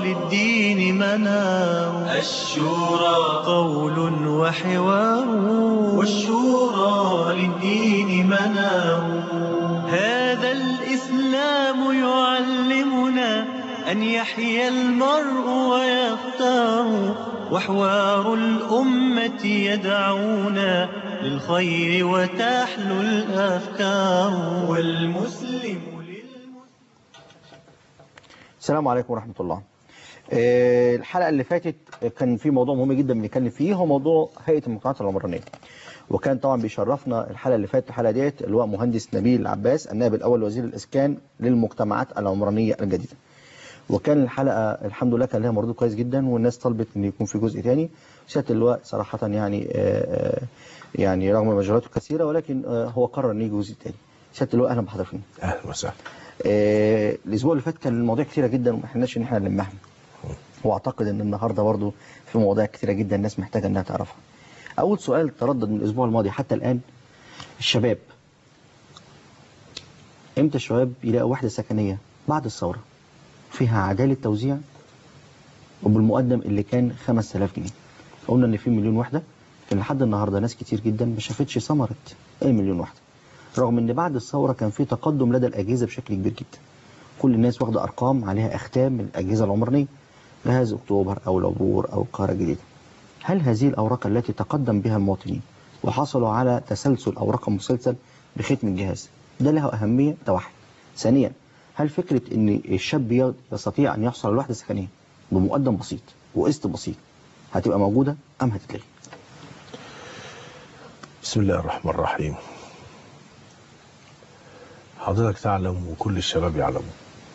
للدين منار الشورى قول وحوار والشورى للدين منار هذا الإسلام يعلمنا أن يحيا المرء ويختار وحوار الأمة يدعونا للخير وتحلو الأفكار والمسلم السلام عليكم ورحمة الله آه، الحلقة اللي فاتت كان في موضوع مهم جدا بنتكلم فيه هو موضوع هيئة المجتمعات العمرانية وكان طبعا بيشرفنا الحلقة اللي فاتت الحلقة ديت اللي هو مهندس نبيل عباس النائب الأول وزير الإسكان للمجتمعات العمرانية الجديدة وكان الحلقة الحمد لله كان لها مردود كويس جدا والناس طلبت ان يكون في جزء تاني سيادة اللواء صراحة يعني آه، آه، يعني رغم مجهولاته الكثيرة ولكن آه، هو قرر ان يجي جزء تاني سيادة اللواء اهلا بحضرتك اهلا وسهلا آه، الاسبوع اللي فات كان المواضيع كتيره جدا وما حناش ان احنا نلمها واعتقد ان النهارده برضو في مواضيع كتيره جدا الناس محتاجه انها تعرفها اول سؤال تردد من الاسبوع الماضي حتى الان الشباب امتى الشباب يلاقوا وحده سكنيه بعد الثوره فيها عداله توزيع وبالمقدم اللي كان 5000 جنيه قلنا ان في مليون وحده كان لحد النهارده ناس كتير جدا ما شافتش ثمره اي مليون وحده رغم ان بعد الثوره كان في تقدم لدى الاجهزه بشكل كبير جدا كل الناس واخده ارقام عليها اختام من الاجهزه العمرانيه جهاز اكتوبر او العبور او القاهره الجديده هل هذه الاوراق التي تقدم بها المواطنين وحصلوا على تسلسل او رقم مسلسل بختم الجهاز ده له اهميه ده واحد ثانيا هل فكره ان الشاب يستطيع ان يحصل على الوحده السكنيه بمقدم بسيط وقسط بسيط هتبقى موجوده ام هتتلغي بسم الله الرحمن الرحيم حضرتك تعلم وكل الشباب يعلموا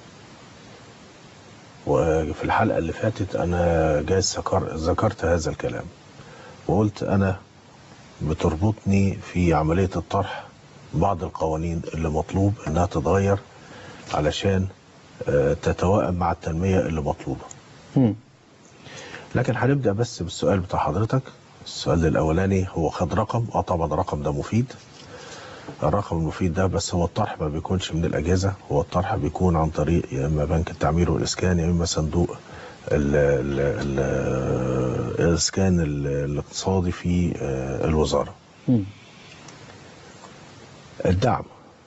وفي الحلقة اللي فاتت أنا جايز ذكر ذكرت هذا الكلام وقلت أنا بتربطني في عملية الطرح بعض القوانين اللي مطلوب إنها تتغير علشان آه، تتوائم مع التنمية اللي مطلوبة هم. لكن هنبدأ بس بالسؤال بتاع حضرتك السؤال الأولاني هو خد رقم اه طبعا الرقم ده مفيد الرقم المفيد ده بس هو الطرح ما بيكونش من الأجهزة هو الطرح بيكون عن طريق يا إما بنك التعمير والإسكان يا إما صندوق ال ال ال الإسكان ال- الاقتصادي في آه، الوزارة هم. الدعم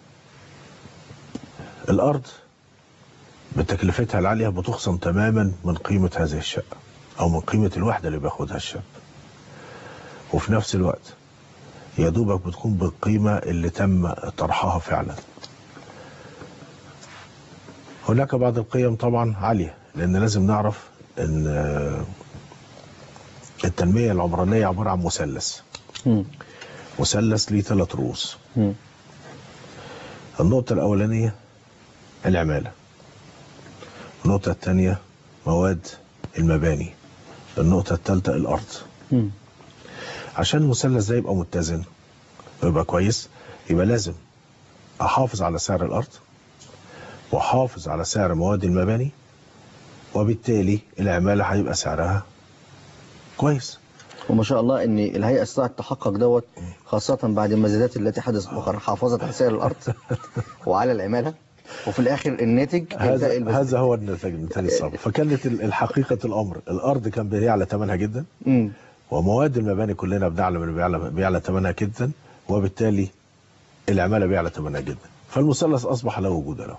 الأرض بتكلفتها العالية بتخصم تماما من قيمة هذه الشقة أو من قيمة الوحدة اللي بياخدها الشاب وفي نفس الوقت يا دوبك بتكون بالقيمة اللي تم طرحها فعلا هناك بعض القيم طبعا عالية لأن لازم نعرف أن آه، التنمية العمرانية عبارة عن مثلث هم. مثلث ليه ثلاث رؤوس هم. النقطة الأولانية العمالة النقطة الثانية مواد المباني النقطة الثالثة الأرض هم. عشان المثلث ده يبقى متزن ويبقى كويس يبقى لازم أحافظ على سعر الأرض وأحافظ على سعر مواد المباني وبالتالي العمالة هيبقى سعرها كويس وما شاء الله ان الهيئه استطاعت تحقق دوت خاصه بعد المزادات التي حدثت مؤخرا حافظت على سعر الارض وعلى العماله وفي الاخر الناتج هذا إلغاء المزاد. هذا هو النتاج النتاج الصعب فكانت ال- الحقيقة الأمر الأرض كان بيعلى ثمنها جدا مم. ومواد المباني كلنا بنعلم انه بيعلى بيعلى ثمنها جدا وبالتالي العماله بيعلى ثمنها جدا فالمثلث اصبح لا وجود له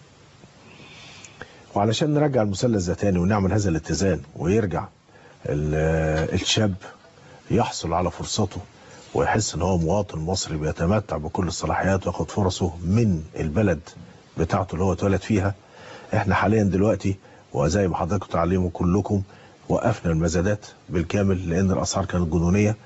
وعلشان نرجع المثلث ده تاني ونعمل هذا الاتزان ويرجع ال- الشاب يحصل على فرصته ويحس ان هو مواطن مصري بيتمتع بكل الصلاحيات وياخد فرصه من البلد بتاعته اللي هو اتولد فيها احنا حاليا دلوقتي وزي ما حضراتكم تعلموا كلكم وقفنا المزادات بالكامل لان الاسعار كانت جنونيه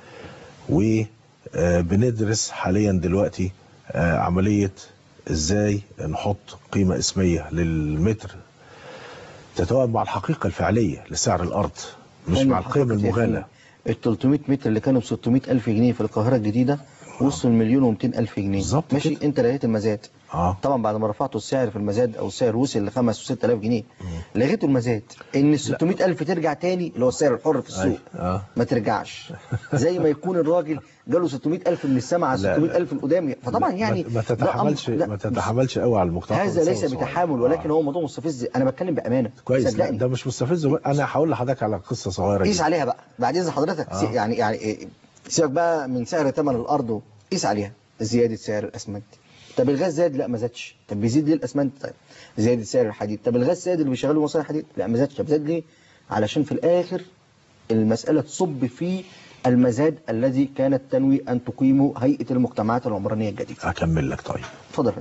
وبندرس حاليا دلوقتي آه، عمليه ازاي نحط قيمه اسميه للمتر تتوائم مع الحقيقه الفعليه لسعر الارض مش هم مع القيمه حققت يا المغالاه أخي ال 300 متر اللي كانوا ب 600 ألف جنيه في القاهرة الجديدة وصل المليون و200 الف جنيه بالظبط ماشي كده. انت لغيت المزاد اه طبعا بعد ما رفعتوا السعر في المزاد او السعر وصل ل 5 و6000 جنيه لغيتوا المزاد ان ال 600000 ترجع تاني اللي هو السعر الحر في السوق أي. اه ما ترجعش زي ما يكون الراجل جاله 600000 من السماء على لا، لا. 600000 القدام فطبعا ما- يعني ما ده أمر- تتحملش لا، ما تتحملش قوي على المجتمع هذا ليس بتحامل ولكن هو موضوع مستفز انا بتكلم بامانه كويس لا صدقني ده مش مستفز انا هقول لحضرتك على قصه صغيره قيس جدا عليها بقى بعد اذن حضرتك آه. سي- يعني يعني إيه، سيبك بقى من سعر ثمن الارض قيس عليها زياده سعر الاسمنت طب الغاز زاد لا ما زادش طب بيزيد ليه الاسمنت طيب زياده سعر الحديد طب الغاز زاد اللي بيشغلوا مصانع الحديد لا ما زادش طب زاد ليه علشان في الاخر المساله تصب في المزاد الذي كانت تنوي ان تقيمه هيئه المجتمعات العمرانيه الجديده اكمل لك طيب اتفضل يا فندم.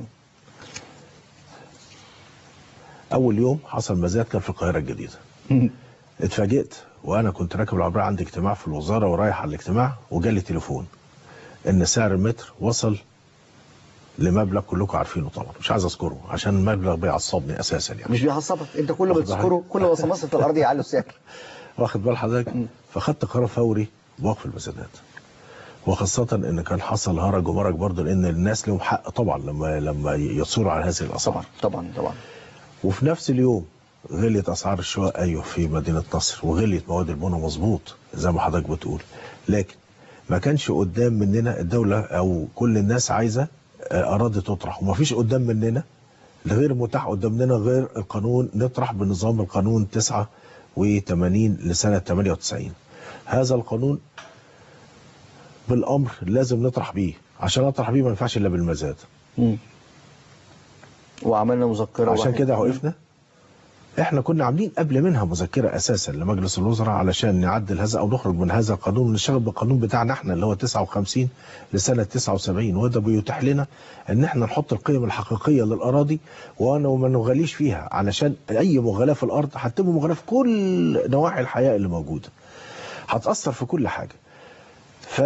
اول يوم حصل مزاد كان في القاهره الجديده اتفاجئت وانا كنت راكب العربيه عندي اجتماع في الوزاره ورايح على الاجتماع وجالي تليفون ان سعر المتر وصل لمبلغ كلكم عارفينه طبعا مش عايز اذكره عشان المبلغ بيعصبني اساسا يعني مش بيعصبك انت كل ما واخد تذكره بالك؟ كل ما مصر الارض يعلوا السعر واخد بال حضرتك فخدت قرار فوري بوقف المسادات وخاصة ان كان حصل هرج ومرج برضه لان الناس لهم حق طبعا لما لما يصوروا على هذه الاسعار طبعا طبعا طبعا وفي نفس اليوم غليت اسعار الشقق ايوه في مدينه نصر وغليت مواد البناء مظبوط زي ما حضرتك بتقول لكن ما كانش قدام مننا الدوله او كل الناس عايزه آه، اراضي تطرح وما فيش قدام مننا غير متاح قدامنا غير القانون نطرح بنظام القانون 89 لسنه 98 هذا القانون بالامر لازم نطرح بيه عشان اطرح بيه ما ينفعش الا بالمزاد مم. وعملنا مذكره عشان واحد. كده وقفنا احنا كنا عاملين قبل منها مذكره اساسا لمجلس الوزراء علشان نعدل هذا او نخرج من هذا القانون ونشتغل بالقانون بتاعنا احنا اللي هو 59 لسنه 79 وده بيتيح لنا ان احنا نحط القيم الحقيقيه للاراضي وانا وما نغاليش فيها علشان اي مغالاه في الارض هتتم مغالاه في كل نواحي الحياه اللي موجوده هتاثر في كل حاجه ف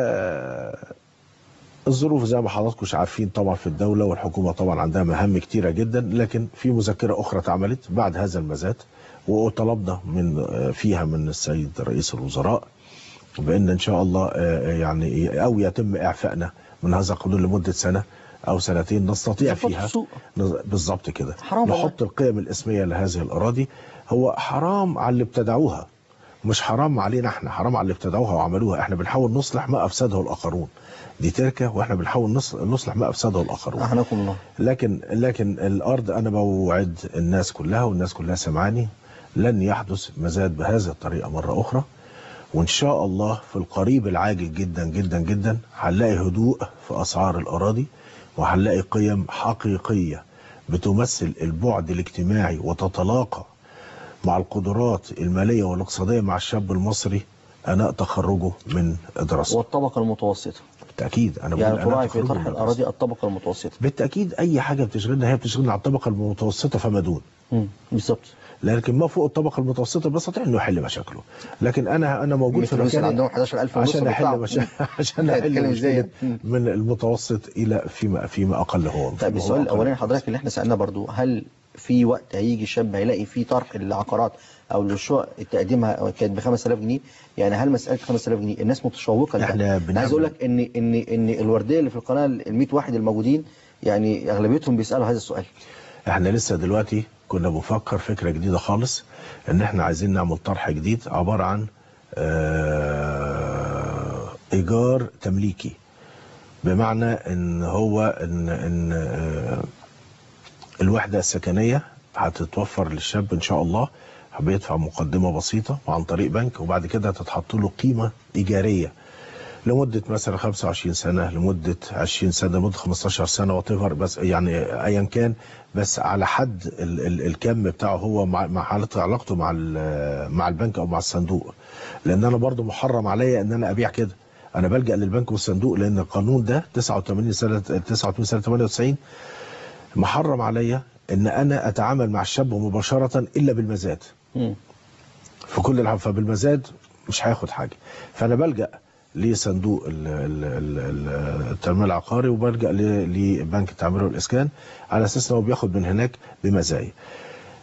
الظروف زي ما حضراتكم عارفين طبعا في الدولة والحكومة طبعا عندها مهام كتيرة جدا لكن في مذكرة أخرى اتعملت بعد هذا المزاد وطلبنا من فيها من السيد رئيس الوزراء بأن إن شاء الله آه، يعني أو يتم إعفائنا من هذا القانون لمدة سنة أو سنتين نستطيع نظبط فيها السوق. نز- بالظبط كده حرام والله. نحط القيم الاسمية لهذه الأراضي هو حرام على اللي ابتدعوها مش حرام علينا احنا حرام على اللي ابتدعوها وعملوها احنا بنحاول نصلح ما افسده الاخرون دي تركه واحنا بنحاول نص- نصلح ما افسده الاخرون احناكم الله لكن لكن الارض انا بوعد الناس كلها والناس كلها سمعاني لن يحدث مزاد بهذه الطريقه مره اخرى وان شاء الله في القريب العاجل جدا جدا جدا هنلاقي هدوء في اسعار الاراضي وهنلاقي قيم حقيقيه بتمثل البعد الاجتماعي وتتلاقى مع القدرات الماليه والاقتصاديه مع الشاب المصري اثناء تخرجه من دراسته والطبقه المتوسطه بالتاكيد انا يعني بقول أثناء تراعي في تخرجه طرح من الاراضي الطبقه المتوسطه بالتاكيد اي حاجه بتشغلنا هي بتشغلنا على الطبقه المتوسطه فما دون مم. بالظبط لكن ما فوق الطبقه المتوسطه بيستطيع انه يحل مشاكله لكن انا انا موجود في مثل الناس اللي مكاني عندهم 11000 ونص عشان احل بيدفعوا. مشا... عشان لا، احل اتكلم ازاي مشكله مم. من المتوسط الى فيما فيما اقل هو طيب فيما هو السؤال أقل. الاولاني حضرتك اللي احنا سالناه برضو هل في وقت هيجي شاب هيلاقي فيه طرح العقارات او الشقق تقديمها كانت ب 5000 جنيه يعني هل مساله 5000 جنيه الناس متشوقه لده؟ إحنا أنا عايز اقول لك ان ان ان الورديه اللي في القناه ال 100 واحد الموجودين يعني اغلبيتهم بيسالوا هذا السؤال احنا لسه دلوقتي كنا بنفكر فكره جديده خالص ان احنا عايزين نعمل طرح جديد عباره عن آه، ايجار تمليكي بمعنى ان هو ان ان آه، الوحده السكنيه هتتوفر للشاب ان شاء الله بيدفع مقدمه بسيطه عن طريق بنك وبعد كده هتتحط له قيمه ايجاريه لمده مثلا 25 سنه لمده 20 سنه لمده 15 سنه وتفر بس يعني ايا كان بس على حد ال ال الكم بتاعه هو مع مع حالته علاقته مع ال- مع البنك او مع الصندوق لان انا برضو محرم عليا ان انا ابيع كده انا بلجا للبنك والصندوق لان القانون ده 89 سنه 89 سنه 98 محرم عليا ان انا اتعامل مع الشاب مباشره الا بالمزاد مم. في كل الحال فبالمزاد مش هياخد حاجه فانا بلجا لصندوق ال- ال- ال- ال- التنميه العقاري وبلجا ل- لبنك التعمير والاسكان على اساس ان هو بياخد من هناك بمزايا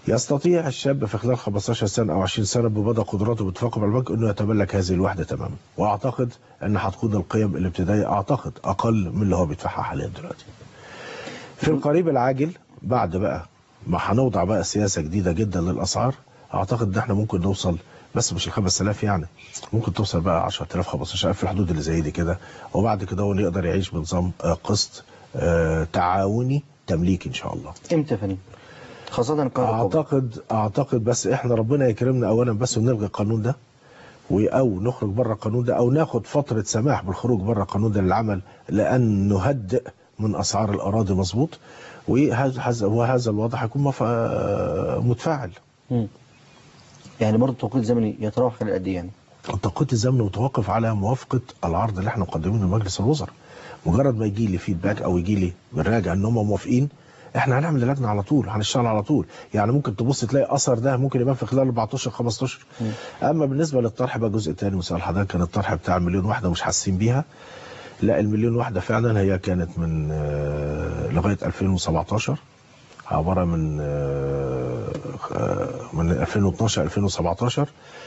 يستطيع الشاب في خلال 15 سنة أو 20 سنة بمدى قدراته باتفاق مع البنك أنه يتملك هذه الوحدة تماما وأعتقد أن هتكون القيم الابتدائية أعتقد أقل من اللي هو بيدفعها حاليا دلوقتي في القريب العاجل بعد بقى ما هنوضع بقى سياسة جديدة جدا للأسعار أعتقد إن إحنا ممكن نوصل بس مش ال 5000 يعني ممكن توصل بقى 10000 15000 في الحدود اللي زي دي كده وبعد كده هو يقدر يعيش بنظام آه، قسط آه، تعاوني تمليكي إن شاء الله امتى يا فندم خاصة القاهرة الكبرى اعتقد اعتقد بس احنا ربنا يكرمنا اولا بس ونلغي القانون ده و- او نخرج بره القانون ده او ناخد فتره سماح بالخروج بره القانون ده للعمل لان نهدئ من اسعار الاراضي مظبوط وهذا هذا- وهذا الوضع هيكون مف- آه، متفاعل مم. يعني برضه التوقيت الزمني يتراوح خلال قد ايه يعني؟ التوقيت الزمني متوقف على موافقه العرض اللي احنا مقدمينه لمجلس الوزراء مجرد ما يجي لي فيدباك او يجي لي بنراجع ان هم موافقين احنا هنعمل لجنه على طول هنشتغل على طول يعني ممكن تبص تلاقي اثر ده ممكن يبان في خلال 14 15 اما بالنسبه للطرح بقى جزء تاني وسؤال حضرتك كان الطرح بتاع المليون واحده مش حاسين بيها لا المليون واحده فعلا هي كانت من آه، لغايه 2017 عباره من آه، آه، من 2012 2017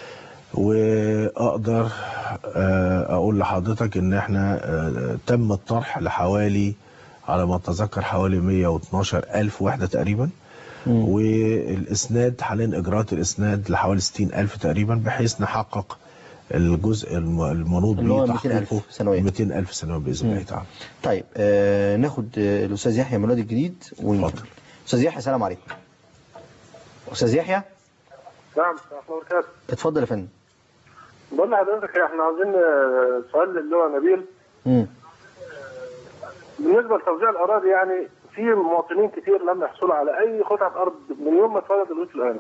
واقدر آه، اقول لحضرتك ان احنا آه، تم الطرح لحوالي على ما اتذكر حوالي 112 الف وحده تقريبا والاسناد حاليا اجراءات الاسناد لحوالي 60 الف تقريبا بحيث نحقق الجزء الم- المنوط اللي هو به 200,000 تحقيقه سنويا. 200 الف سنويا باذن الله تعالى طيب آه ناخد آه الاستاذ يحيى ميلاد الجديد ونكمل اتفضل. استاذ يحيى السلام عليكم استاذ يحيى نعم ورحمة الله وبركاته اتفضل يا فندم بقول لحضرتك احنا عاوزين آه، سؤال اللي هو نبيل مم. بالنسبة لتوزيع الأراضي يعني في مواطنين كتير لم يحصلوا على أي قطعة أرض من يوم ما اتولد الوقت الآن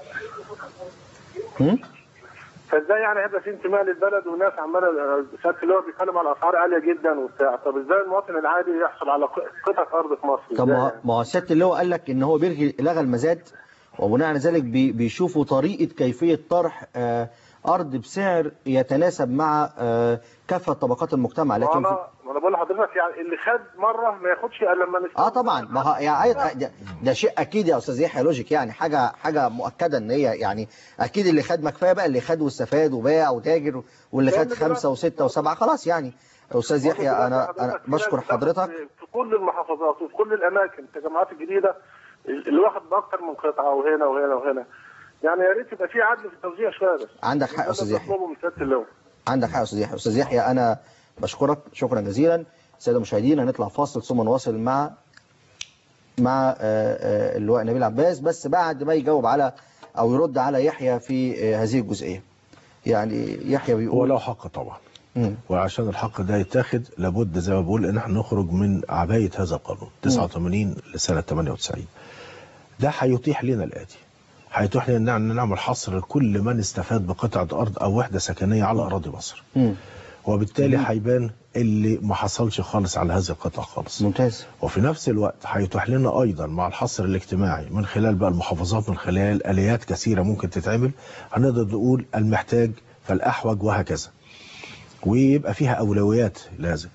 مم؟ فازاي يعني هيبقى في انتماء للبلد والناس عمالة آه، ساعات اللي هو بيتكلم على أسعار عالية جدا وبتاع طب ازاي المواطن العادي يحصل على ق- قطعة أرض في مصر؟ طب إزاي ما يعني؟ ما هو سياده اللواء قال لك ان هو بيلغي لغى المزاد وبناء على ذلك بي بيشوفوا طريقه كيفيه طرح آه ارض بسعر يتناسب مع آه كافه طبقات المجتمع ما لكن في... انا ما انا بقول لحضرتك يعني اللي خد مره ما ياخدش الا لما نستنى اه طبعا ما ها يعني أي- ده, ده شيء اكيد يا استاذ يحيى لوجيك يعني حاجه حاجه مؤكده ان هي يعني اكيد اللي خد ما كفايه بقى اللي خد واستفاد وباع وتاجر واللي لأن خد دلوقتي- خمسه وسته وسبعه خلاص يعني استاذ يحيى انا انا بشكر حضرتك في كل المحافظات وفي كل الاماكن التجمعات الجديده اللي واخد باكثر من قطعه وهنا وهنا وهنا يعني يا ريت يبقى في عدل في التوزيع شويه بس عندك حق يا ده استاذ اللي يحيى بطلبه من سياده اللواء عندك حق يا استاذ يحيى استاذ يحيى انا بشكرك شكرا جزيلا الساده المشاهدين هنطلع فاصل ثم نواصل مع مع آه، آه، اللواء نبيل عباس بس بعد ما يجاوب على او يرد على يحيى في آه، هذه الجزئيه يعني يحيى هو بيقول له حق طبعا مم. وعشان الحق ده يتاخد لابد زي ما بقول ان احنا نخرج من عبايه هذا القانون 89 لسنه 98 ده هيتيح لنا الاتي هيتيح لنا ان نعمل حصر لكل من استفاد بقطعه ارض او وحده سكنيه على اراضي مصر مم. وبالتالي هيبان اللي ما حصلش خالص على هذه القطعه خالص ممتاز وفي نفس الوقت هيتيح لنا ايضا مع الحصر الاجتماعي من خلال بقى المحافظات من خلال اليات كثيره ممكن تتعمل هنقدر نقول المحتاج فالاحوج وهكذا ويبقى فيها اولويات لازم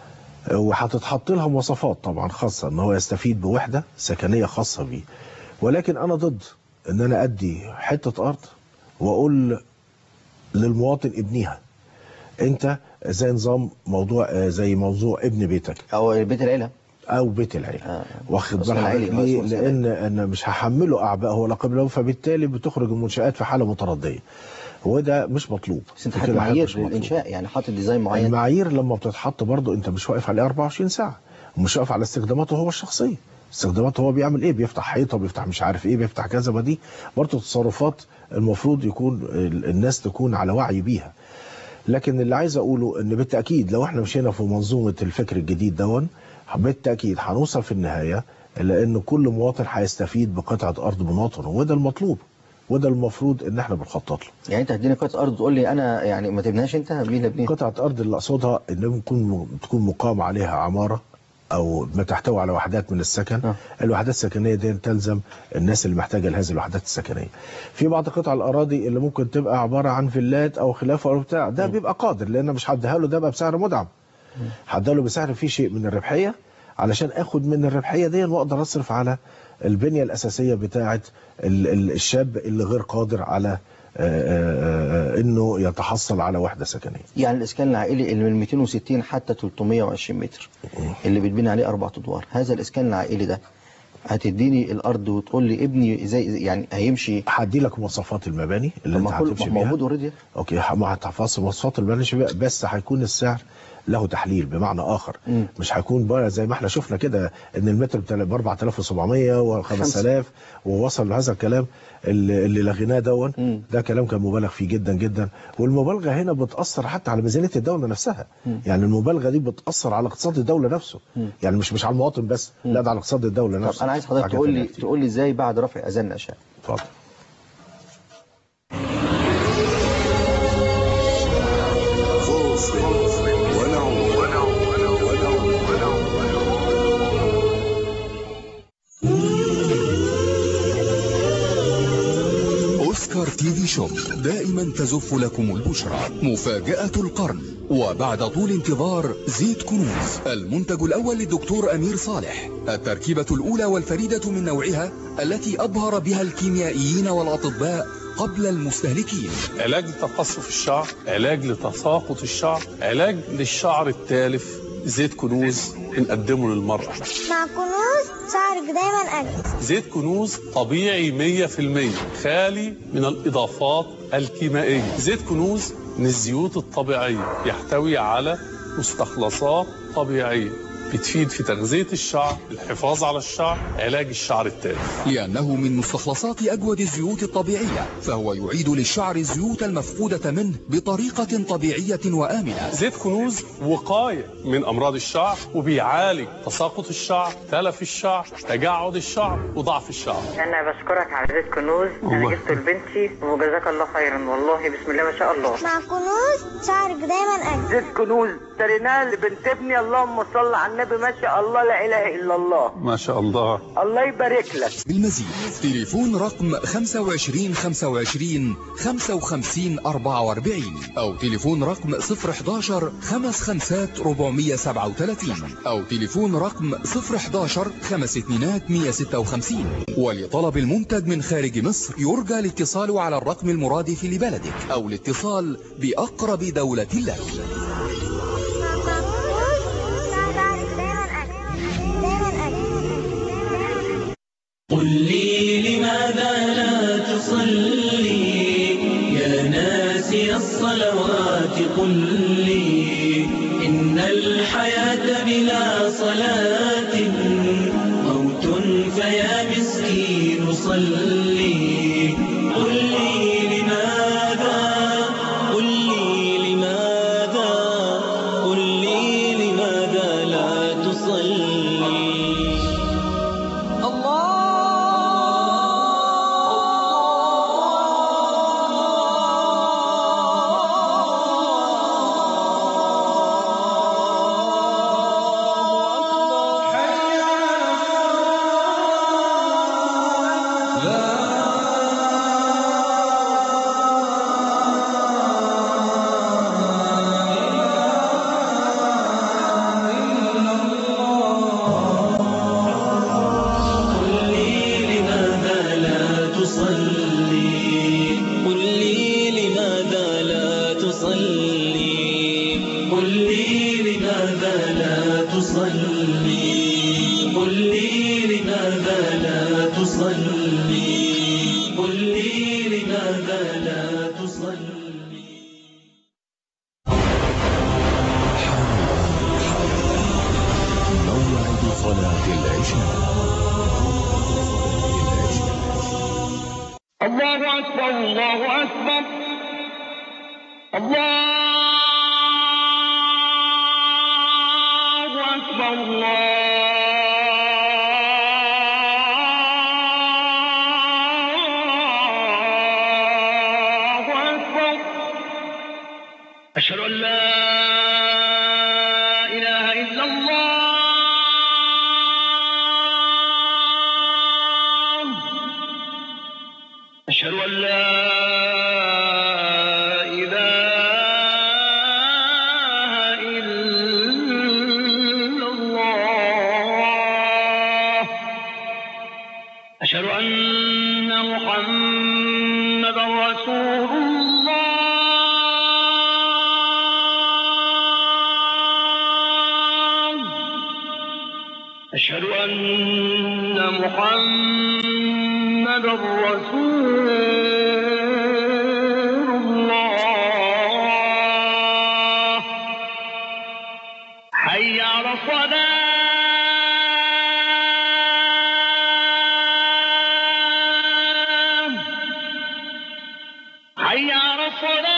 وهتتحط لها مواصفات طبعا خاصه ان هو يستفيد بوحده سكنيه خاصه بيه ولكن انا ضد ان انا ادي حته ارض واقول للمواطن ابنيها انت زي نظام موضوع آه، زي موضوع ابن بيتك او بيت العيله او بيت العيله آه. واخد أصل بال العيلة حضرتك هو ليه؟ اسمه لان انا مش هحمله اعباء ولا قبله فبالتالي بتخرج المنشات في حاله مترديه وده مش مطلوب بس انت كده حاطط حاجة معايير مش مطلوب. للانشاء يعني حاطط ديزاين معين المعايير لما بتتحط برضه انت مش واقف عليه 24 ساعه ومش واقف على استخداماته هو الشخصيه استخداماته هو بيعمل ايه بيفتح حيطه بيفتح مش عارف ايه بيفتح كذا ما دي برضه تصرفات المفروض يكون ال- الناس تكون على وعي بيها لكن اللي عايز اقوله ان بالتاكيد لو احنا مشينا في منظومه الفكر الجديد دون بالتاكيد هنوصل في النهايه الى ان كل مواطن هيستفيد بقطعه ارض مواطنه وده المطلوب وده المفروض ان احنا بنخطط له يعني انت هتديني قطعه ارض تقول لي انا يعني ما تبنيهاش انت مين اللي يبنيها قطعة أرض اللي أقصدها إن تكون تكون مقام عليها عمارة أو ما تحتوي على وحدات من السكن آه. الوحدات السكنية دي تلزم الناس اللي محتاجة لهذه الوحدات السكنية في بعض قطع الأراضي اللي ممكن تبقى عبارة عن فيلات أو خلافه أو بتاع ده بيبقى قادر لأن مش هديها له ده بقى بسعر مدعم هديها له بسعر فيه شيء من الربحية علشان اخد من الربحيه دي واقدر اصرف على البنيه الاساسيه بتاعه ال- ال- الشاب اللي غير قادر على آه، آه، آه، انه يتحصل على وحده سكنيه يعني الاسكان العائلي اللي من 260 حتى 320 متر اللي بتبني عليه اربع ادوار هذا الاسكان العائلي ده هتديني الارض وتقول لي ابني زي يعني هيمشي هدي لك مواصفات المباني اللي طب انت ما كل- هتمشي ما بيها موجود اوريدي اوكي ما هتحفظ مواصفات المباني بيها بس هيكون السعر له تحليل بمعنى اخر مم. مش هيكون بقى زي ما احنا شفنا كده ان المتر ب 4700 و 5000 ووصل لهذا الكلام اللي, اللي لغيناه دون مم. ده كلام كان مبالغ فيه جدا جدا والمبالغه هنا بتاثر حتى على ميزانيه الدوله نفسها مم. يعني المبالغه دي بتاثر على اقتصاد الدوله نفسه مم. يعني مش مش على المواطن بس مم. لا ده على اقتصاد الدوله طب نفسه انا عايز حضرتك حاجة تقول تانية لي كتير. تقول لي ازاي بعد رفع اذان العشاء اتفضل أوسكار تي في شوب دائما تزف لكم البشرى مفاجأة القرن وبعد طول انتظار زيت كنوز المنتج الأول للدكتور أمير صالح التركيبة الأولى والفريدة من نوعها التي أبهر بها الكيميائيين والأطباء قبل المستهلكين علاج لتقصف الشعر علاج لتساقط الشعر علاج للشعر التالف زيت كنوز بنقدمه للمرأة مع كنوز شعرك دايما أجمل زيت كنوز طبيعي 100% خالي من الإضافات الكيميائية زيت كنوز من الزيوت الطبيعية يحتوي على مستخلصات طبيعية بتفيد في تغذية الشعر الحفاظ على الشعر علاج الشعر التالف لأنه من مستخلصات أجود الزيوت الطبيعية فهو يعيد للشعر الزيوت المفقودة منه بطريقة طبيعية وآمنة زيت كنوز وقاية من أمراض الشعر وبيعالج تساقط الشعر تلف الشعر تجعد الشعر وضعف الشعر انا بشكرك على زيت كنوز انا الله. جبته لبنتي وجزاك الله خيرا والله بسم الله ما شاء الله مع كنوز شعرك دايما أجمل زيت كنوز اشتريناه لبنت ابني اللهم صل على النبي ما شاء الله لا اله الا الله ما شاء الله الله يبارك لك بالمزيد تليفون رقم 25 25 55 44 أو تليفون رقم 011 55 437 أو تليفون رقم 011 5 2 156 ولطلب المنتج من خارج مصر يرجى الاتصال على الرقم المرادف لبلدك أو الاتصال بأقرب دولة لك مع كنوز شعرك دايما أجمل دايما أجمل قل لي لماذا لا تصلي يا ناسي الصلوات قل لي إن الحياة بلا صلاة موت فيا مسكين صلي قل لي لماذا قل لي لماذا قل لي لماذا لا تصلي قل لي لماذا لا تصلي قل لي لماذا لا تصلي قل لي لماذا لا تصلي قل لي لماذا لا تصلي قل لي لماذا لا تصلي موعد صلاة العشاء الله اكبر الله اكبر الله اكبر الله اكبر اشهد ان لا اله الا الله أشهد أن لا إله إلا الله أن محمد رسول الله حي على الصلاة حي على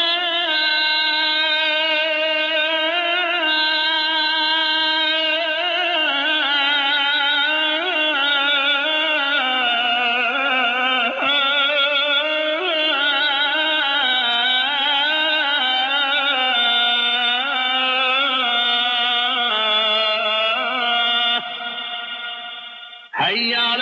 الصلاة حي على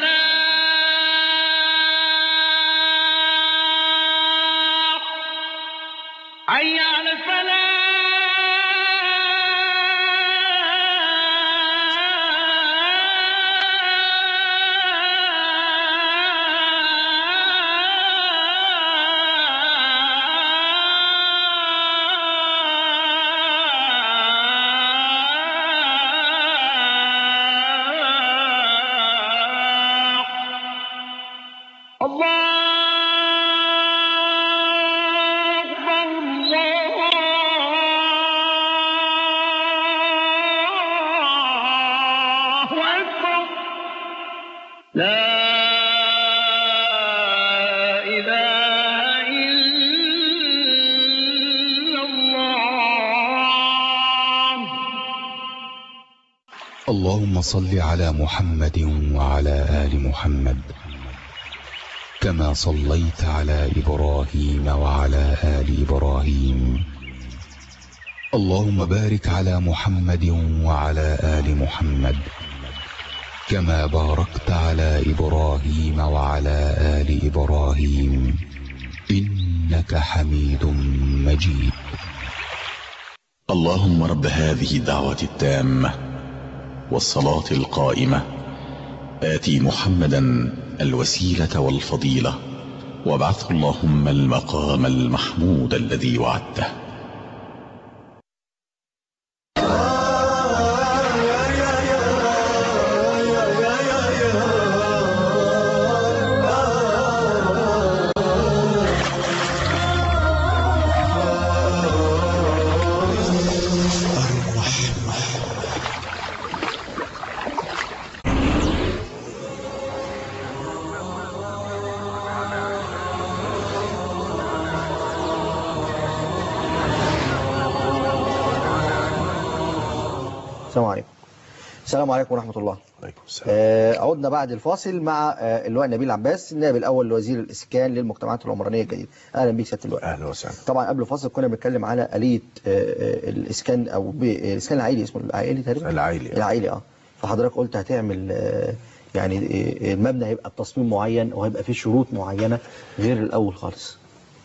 الفلاح حي على الفلاح الله أكبر الله أكبر لا إله إلا الله اللهم صل على محمد وعلى آل محمد كما صليت على إبراهيم وعلى آل إبراهيم اللهم بارك على محمد وعلى آل محمد كما باركت على إبراهيم وعلى آل إبراهيم إنك حميد مجيد اللهم رب هذه الدعوة التامة والصلاة القائمة آتي محمدا الوسيلة والفضيلة وابعثه اللهم المقام المحمود الذي وعدته السلام عليكم السلام عليكم ورحمة الله عليكم السلام آه، عدنا بعد الفاصل مع آه، اللواء نبيل عباس النائب الأول لوزير الإسكان للمجتمعات العمرانية الجديدة أهلا بيك سيادة اللواء اهلا وسهلا طبعا قبل الفاصل كنا بنتكلم على آلية آه، آه، الإسكان أو ب- آه، الإسكان العائلي اسمه العائلي تقريبا العائلي. العائلي اه فحضرتك قلت هتعمل آه، يعني آه، المبنى هيبقى بتصميم معين وهيبقى فيه شروط معينة غير الأول خالص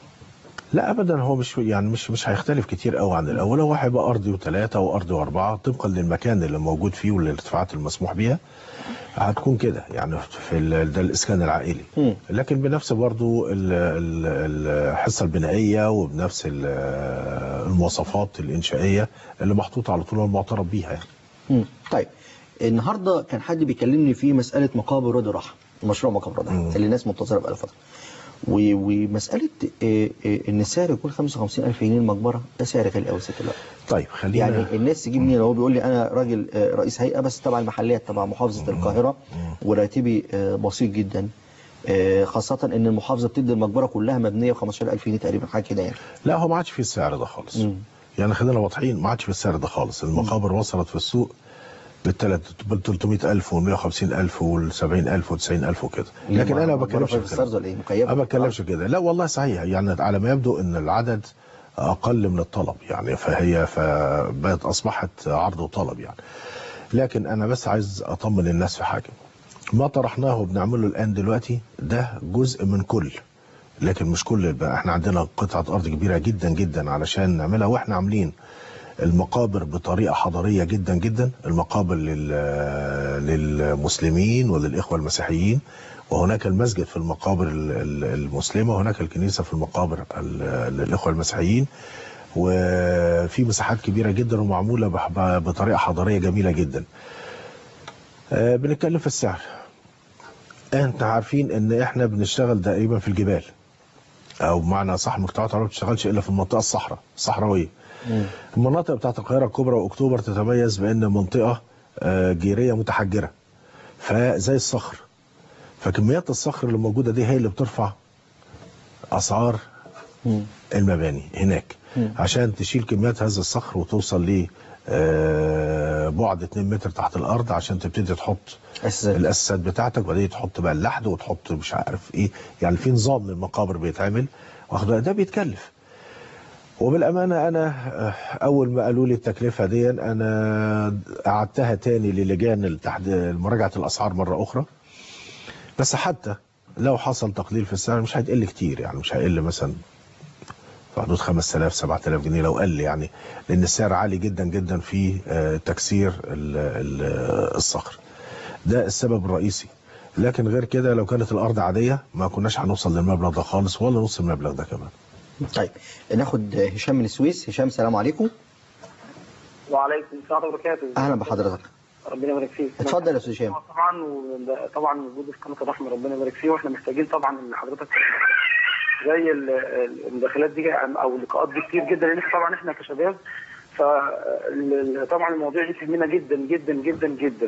لا ابدا هو مش يعني مش مش هيختلف كتير قوي عن الاول هو هيبقى ارضي وثلاثه وارضي واربعه طبقا للمكان اللي موجود فيه والارتفاعات المسموح بيها هتكون كده يعني في ال- ده الاسكان العائلي مم. لكن بنفس برضو ال- ال- الحصه البنائيه وبنفس ال- المواصفات الانشائيه اللي محطوطه على طول والمعترف بيها يعني. مم. طيب النهارده كان حد بيكلمني في مسألة مقابر رضا راحة مشروع مقابر رضا مم. اللي الناس منتظرة بقالها فترة و- ومسألة آه، آه، إن السعر يكون 55000 جنيه المقبرة ده سعر غالي قوي ست الوقت طيب خلينا يعني الناس تجيب منين هو بيقول لي أنا راجل آه، رئيس هيئة بس تبع المحليات تبع محافظة القاهرة وراتبي آه، بسيط جدا آه، خاصة إن المحافظة بتدي المقبرة كلها مبنية ب 15000 جنيه تقريبا حاجة كده يعني لا هو ما عادش فيه السعر ده خالص مم. يعني خلينا واضحين ما عادش فيه السعر ده خالص المقابر وصلت في السوق بال 300000 وال 150000 وال 70000 وال 90000 وكده لكن انا ما بتكلمش في في كده السرز ولا إيه مكيفة انا ما بتكلمش كده لا والله صحيح يعني على ما يبدو ان العدد اقل من الطلب يعني فهي فبقت اصبحت عرض وطلب يعني لكن انا بس عايز اطمن الناس في حاجه ما طرحناه وبنعمله الان دلوقتي ده جزء من كل لكن مش كل البقى احنا عندنا قطعه ارض كبيره جدا جدا علشان نعملها واحنا عاملين المقابر بطريقه حضاريه جدا جدا المقابر لل للمسلمين وللاخوه المسيحيين وهناك المسجد في المقابر ال- ال- المسلمه وهناك الكنيسه في المقابر ال- للاخوه المسيحيين وفي مساحات كبيره جدا ومعموله بح- بطريقه حضاريه جميله جدا آه، بنتكلم في السعر انت عارفين ان احنا بنشتغل تقريبا في الجبال او بمعنى صح المرتفعات العربيه ما بتشتغلش الا في المنطقه الصحراء الصحراويه المناطق بتاعت القاهره الكبرى واكتوبر تتميز بان منطقه آه، جيريه متحجره فزي الصخر فكميات الصخر اللي موجوده دي هي اللي بترفع اسعار المباني هناك عشان تشيل كميات هذا الصخر وتوصل ل آه، بعد 2 متر تحت الارض عشان تبتدي تحط الاساسات بتاعتك وبعدين تحط بقى اللحد وتحط مش عارف ايه يعني في نظام للمقابر بيتعمل واخد بالك؟ ده بيتكلف وبالامانه انا آه، اول ما قالوا لي التكلفه دي انا قعدتها تاني للجان التحد- مراجعه الاسعار مره اخرى بس حتى لو حصل تقليل في السعر مش هيتقل كتير يعني مش هيقل مثلا في حدود 5000 7000 جنيه لو قل يعني لان السعر عالي جدا جدا في آه، تكسير ال- ال- الصخر ده السبب الرئيسي لكن غير كده لو كانت الارض عاديه ما كناش هنوصل للمبلغ ده خالص ولا نص المبلغ ده كمان طيب ناخد هشام من السويس هشام سلام عليكم وعليكم السلام ورحمه الله وبركاته اهلا بحضرتك ربنا يبارك فيك اتفضل يا استاذ هشام طبعا طبعا وجود في قناه الرحمه ربنا يبارك فيه واحنا محتاجين طبعا ان حضرتك زي ال- ال- المداخلات دي او اللقاءات دي كتير جدا لان إحنا طبعا احنا كشباب فطبعا المواضيع دي تهمنا جدا جدا جدا جدا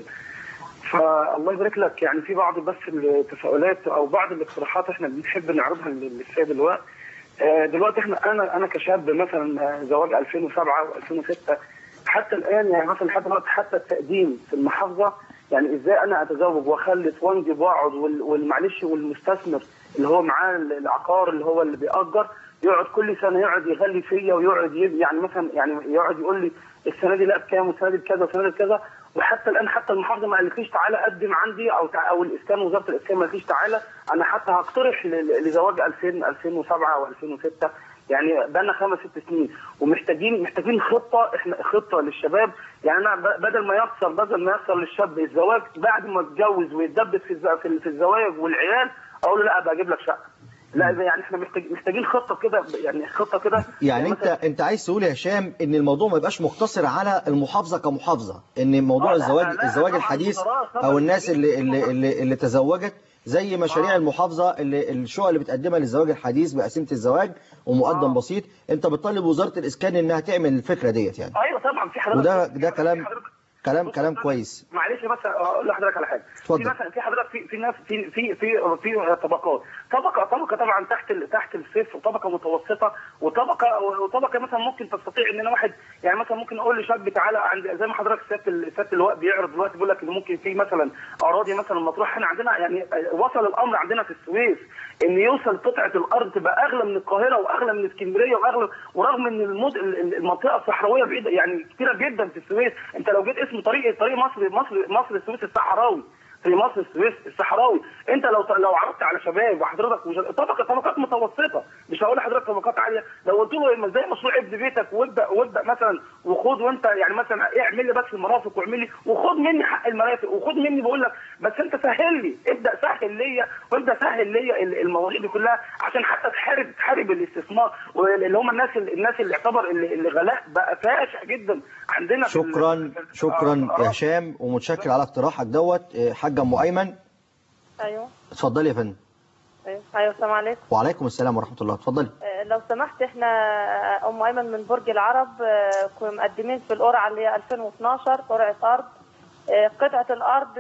فالله يبارك لك يعني في بعض بس التساؤلات او بعض الاقتراحات احنا بنحب نعرضها للسيد اللواء آه، دلوقتي احنا انا انا كشاب مثلا آه، زواج 2007 و2006 حتى الان يعني مثلا لحد دلوقتي حتى التقديم في المحافظه يعني ازاي انا اتزوج واخلف وانجب واقعد وال- والمعلش والمستثمر اللي هو معاه العقار اللي هو اللي بيأجر يقعد كل سنه يقعد يغلي فيا ويقعد يب- يعني مثلا يعني يقعد يقول لي السنه دي لا بكام والسنه دي بكذا والسنه دي بكذا وحتى الان حتى المحافظه ما قالتليش تعالى قدم عندي او تع- او الاسكان وزاره الاسكان ما قالتليش تعالى انا حتى هقترح ل- ل- لزواج 2000 2007 او 2006 يعني بقالنا خمس ست سنين ومحتاجين محتاجين خطه احنا خطه للشباب يعني انا ب- بدل ما يحصل بدل ما يحصل للشاب الزواج بعد ما يتجوز ويتدبس في الز- في في الزواج والعيال اقول له لا ابقى اجيب لك شقه لا يعني احنا محتاج محتاجين خطه كده يعني خطه كده يعني انت انت عايز تقول يا هشام ان الموضوع ما يبقاش مقتصر على المحافظه كمحافظه ان موضوع آه، لا، الزواج لا، لا، الزواج طبعاً الحديث مدراء طبعاً او الناس اللي اللي اللي, اللي تزوجت زي مشاريع المحافظه اللي الشقق اللي بتقدمها للزواج الحديث بقسيمه الزواج ومقدم بسيط انت بتطالب وزاره الاسكان انها تعمل الفكره ديت يعني ايوه طبعا في حضرتك وده ده كلام كلام كلام كويس معلش بس اقول لحضرتك على حاجه اتفضل. في مثلا في حضرتك في في ناس في في في في طبقات طبقه طبقه طبعا تحت ال- تحت الصفر وطبقه متوسطه وطبقه وطبقه مثلا ممكن تستطيع ان انا واحد يعني مثلا ممكن اقول لشاب تعالى عند زي ما حضرتك سياده ال- سياده اللواء بيعرض دلوقتي بيقول لك ان ممكن في مثلا اراضي مثلا مطروح احنا عندنا يعني وصل الامر عندنا في السويس ان يوصل قطعه الارض تبقى اغلى من القاهره واغلى من اسكندريه واغلى ورغم ان المد... المنطقه الصحراويه بعيده يعني كتيره جدا في السويس انت لو جيت اسم طريق طريق مصر مصر مصر السويس الصحراوي في مصر السويس الصحراوي انت لو لو عرضت على شباب وحضرتك مش... طبقه طبقات متوسطه مش هقول لحضرتك طبقات عاليه لو قلت له زي مشروع ابن بيتك وابدا وابدا مثلا وخد وانت يعني مثلا ايه اعمل لي بس المرافق واعمل لي وخد مني حق المرافق وخد مني بقول لك بس انت سهل لي ابدا سهل ليا وابدا سهل ليا ال- المواضيع دي كلها عشان حتى تحارب تحارب الاستثمار واللي هم الناس الناس اللي يعتبر اللي اللي غلاء بقى فاشع جدا عندنا في ال- شكرا شكرا يا هشام ومتشكر على اقتراحك دوت اه، حاج ام ايمن ايوه اتفضلي يا فندم ايوه ايوه السلام عليكم وعليكم السلام ورحمه الله اتفضلي آه، لو سمحت احنا آه، ام ايمن من برج العرب آه، كنا مقدمين في القرعه اللي هي 2012 قرعه ارض آه، قطعه الارض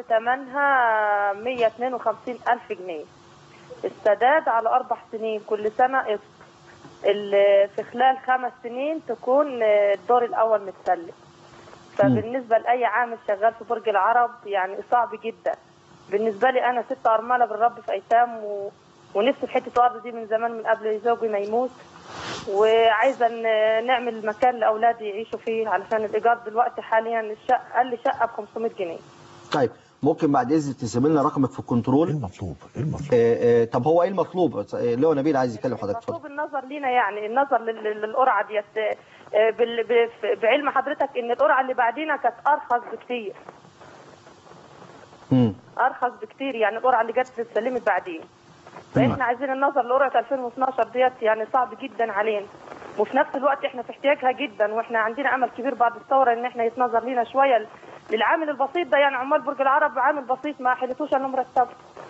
ثمنها 152 الف جنيه السداد على اربع سنين كل سنه قسط ال- في خلال خمس سنين تكون آه، الدور الاول متسلم فبالنسبه لاي عامل شغال في برج العرب يعني صعب جدا بالنسبه لي انا ست ارمله بالرب في ايتام و... ونفسي في حته ارض دي من زمان من قبل زوجي ما يموت وعايزه ن- نعمل مكان لاولادي يعيشوا فيه علشان الايجار دلوقتي حاليا الشقه اقل شقه ب 500 جنيه طيب ممكن بعد اذن تسيب لنا رقمك في الكنترول ايه المطلوب ايه المطلوب آه آه طب هو ايه المطلوب آه، اللي هو نبيل عايز يكلم حضرتك اتفضل مطلوب النظر لينا يعني النظر لل- لل- للقرعه ديت آه، بال- ب- بعلم حضرتك ان القرعه اللي بعدينا كانت ارخص بكتير مم. ارخص بكتير يعني القرعه اللي جت اتسلمت بعدين فاحنا عايزين النظر لقرعه 2012 ديت يعني صعب جدا علينا وفي نفس الوقت احنا في احتياجها جدا واحنا عندنا امل كبير بعد الثوره ان احنا يتنظر لنا شويه ل- للعامل البسيط ده يعني عمال برج العرب عامل بسيط ما حلتوش انه مرتب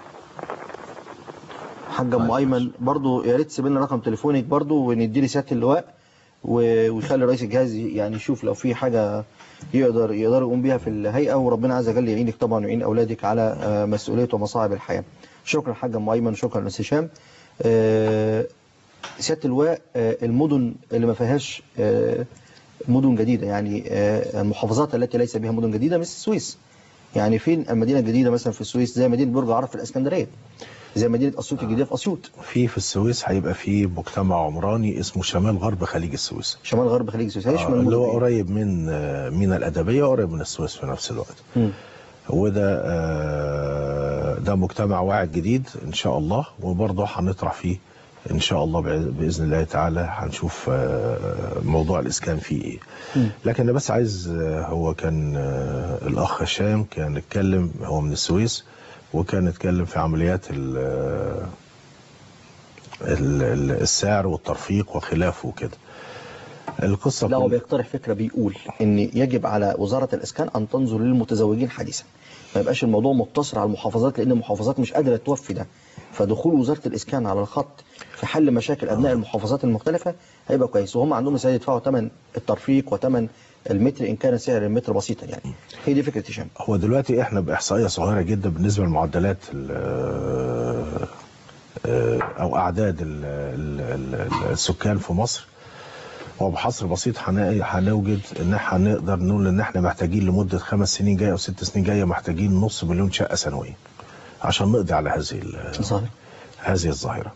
حاجه ام ايمن برضو يا ريت تسيب لنا رقم تليفونك برضو وندي لي سياده اللواء و- ويخلي رئيس الجهاز يعني يشوف لو في حاجه يقدر يقدر يقوم بيها في الهيئه وربنا عز وجل يعينك طبعا ويعين اولادك على آه، مسؤوليه ومصاعب الحياه. شكرا حاجه ام ايمن وشكرا استاذ هشام. آه، سياده اللواء آه، المدن اللي ما فيهاش آه، مدن جديده يعني آه، المحافظات التي ليس بها مدن جديده مثل السويس. يعني فين المدينه الجديده مثلا في السويس زي مدينه برج العرب في الاسكندريه. زي مدينه اسيوط الجديده في اسيوط. في في السويس هيبقى في مجتمع عمراني اسمه شمال غرب خليج السويس شمال غرب خليج السويس آه هيشمل اللي هو المدن قريب من آه، مينا الأدبية وقريب من السويس في نفس الوقت مم. وده آه، ده مجتمع واعد جديد ان شاء الله وبرضه هنطرح فيه ان شاء الله بع- باذن الله تعالى هنشوف آه، موضوع الاسكان فيه ايه مم. لكن انا بس عايز آه، هو كان آه، الاخ هشام كان اتكلم هو من السويس وكان اتكلم في عمليات ال- آه، ال- ال- السعر والترفيق وخلافه وكده القصه لا هو كل- بيقترح فكره بيقول ان يجب على وزاره الاسكان ان تنظر للمتزوجين حديثا ما يبقاش الموضوع مقتصر على المحافظات لان المحافظات مش قادره توفي ده فدخول وزاره الاسكان على الخط في حل مشاكل ابناء المحافظات المختلفه هيبقى كويس وهم عندهم استعداد يدفعوا ثمن الترفيق وثمن المتر ان كان سعر المتر بسيطا يعني هي دي فكره هشام هو دلوقتي احنا باحصائيه صغيره جدا بالنسبه لمعدلات ال- آه، او اعداد ال- ال- ال- السكان في مصر وبحصر بسيط هن- هنوجد ان احنا هنقدر نقول ان احنا محتاجين لمده خمس سنين جايه او ست سنين جايه محتاجين نص مليون شقه سنويا عشان نقضي على هذه ال- صحيح هذه الظاهره.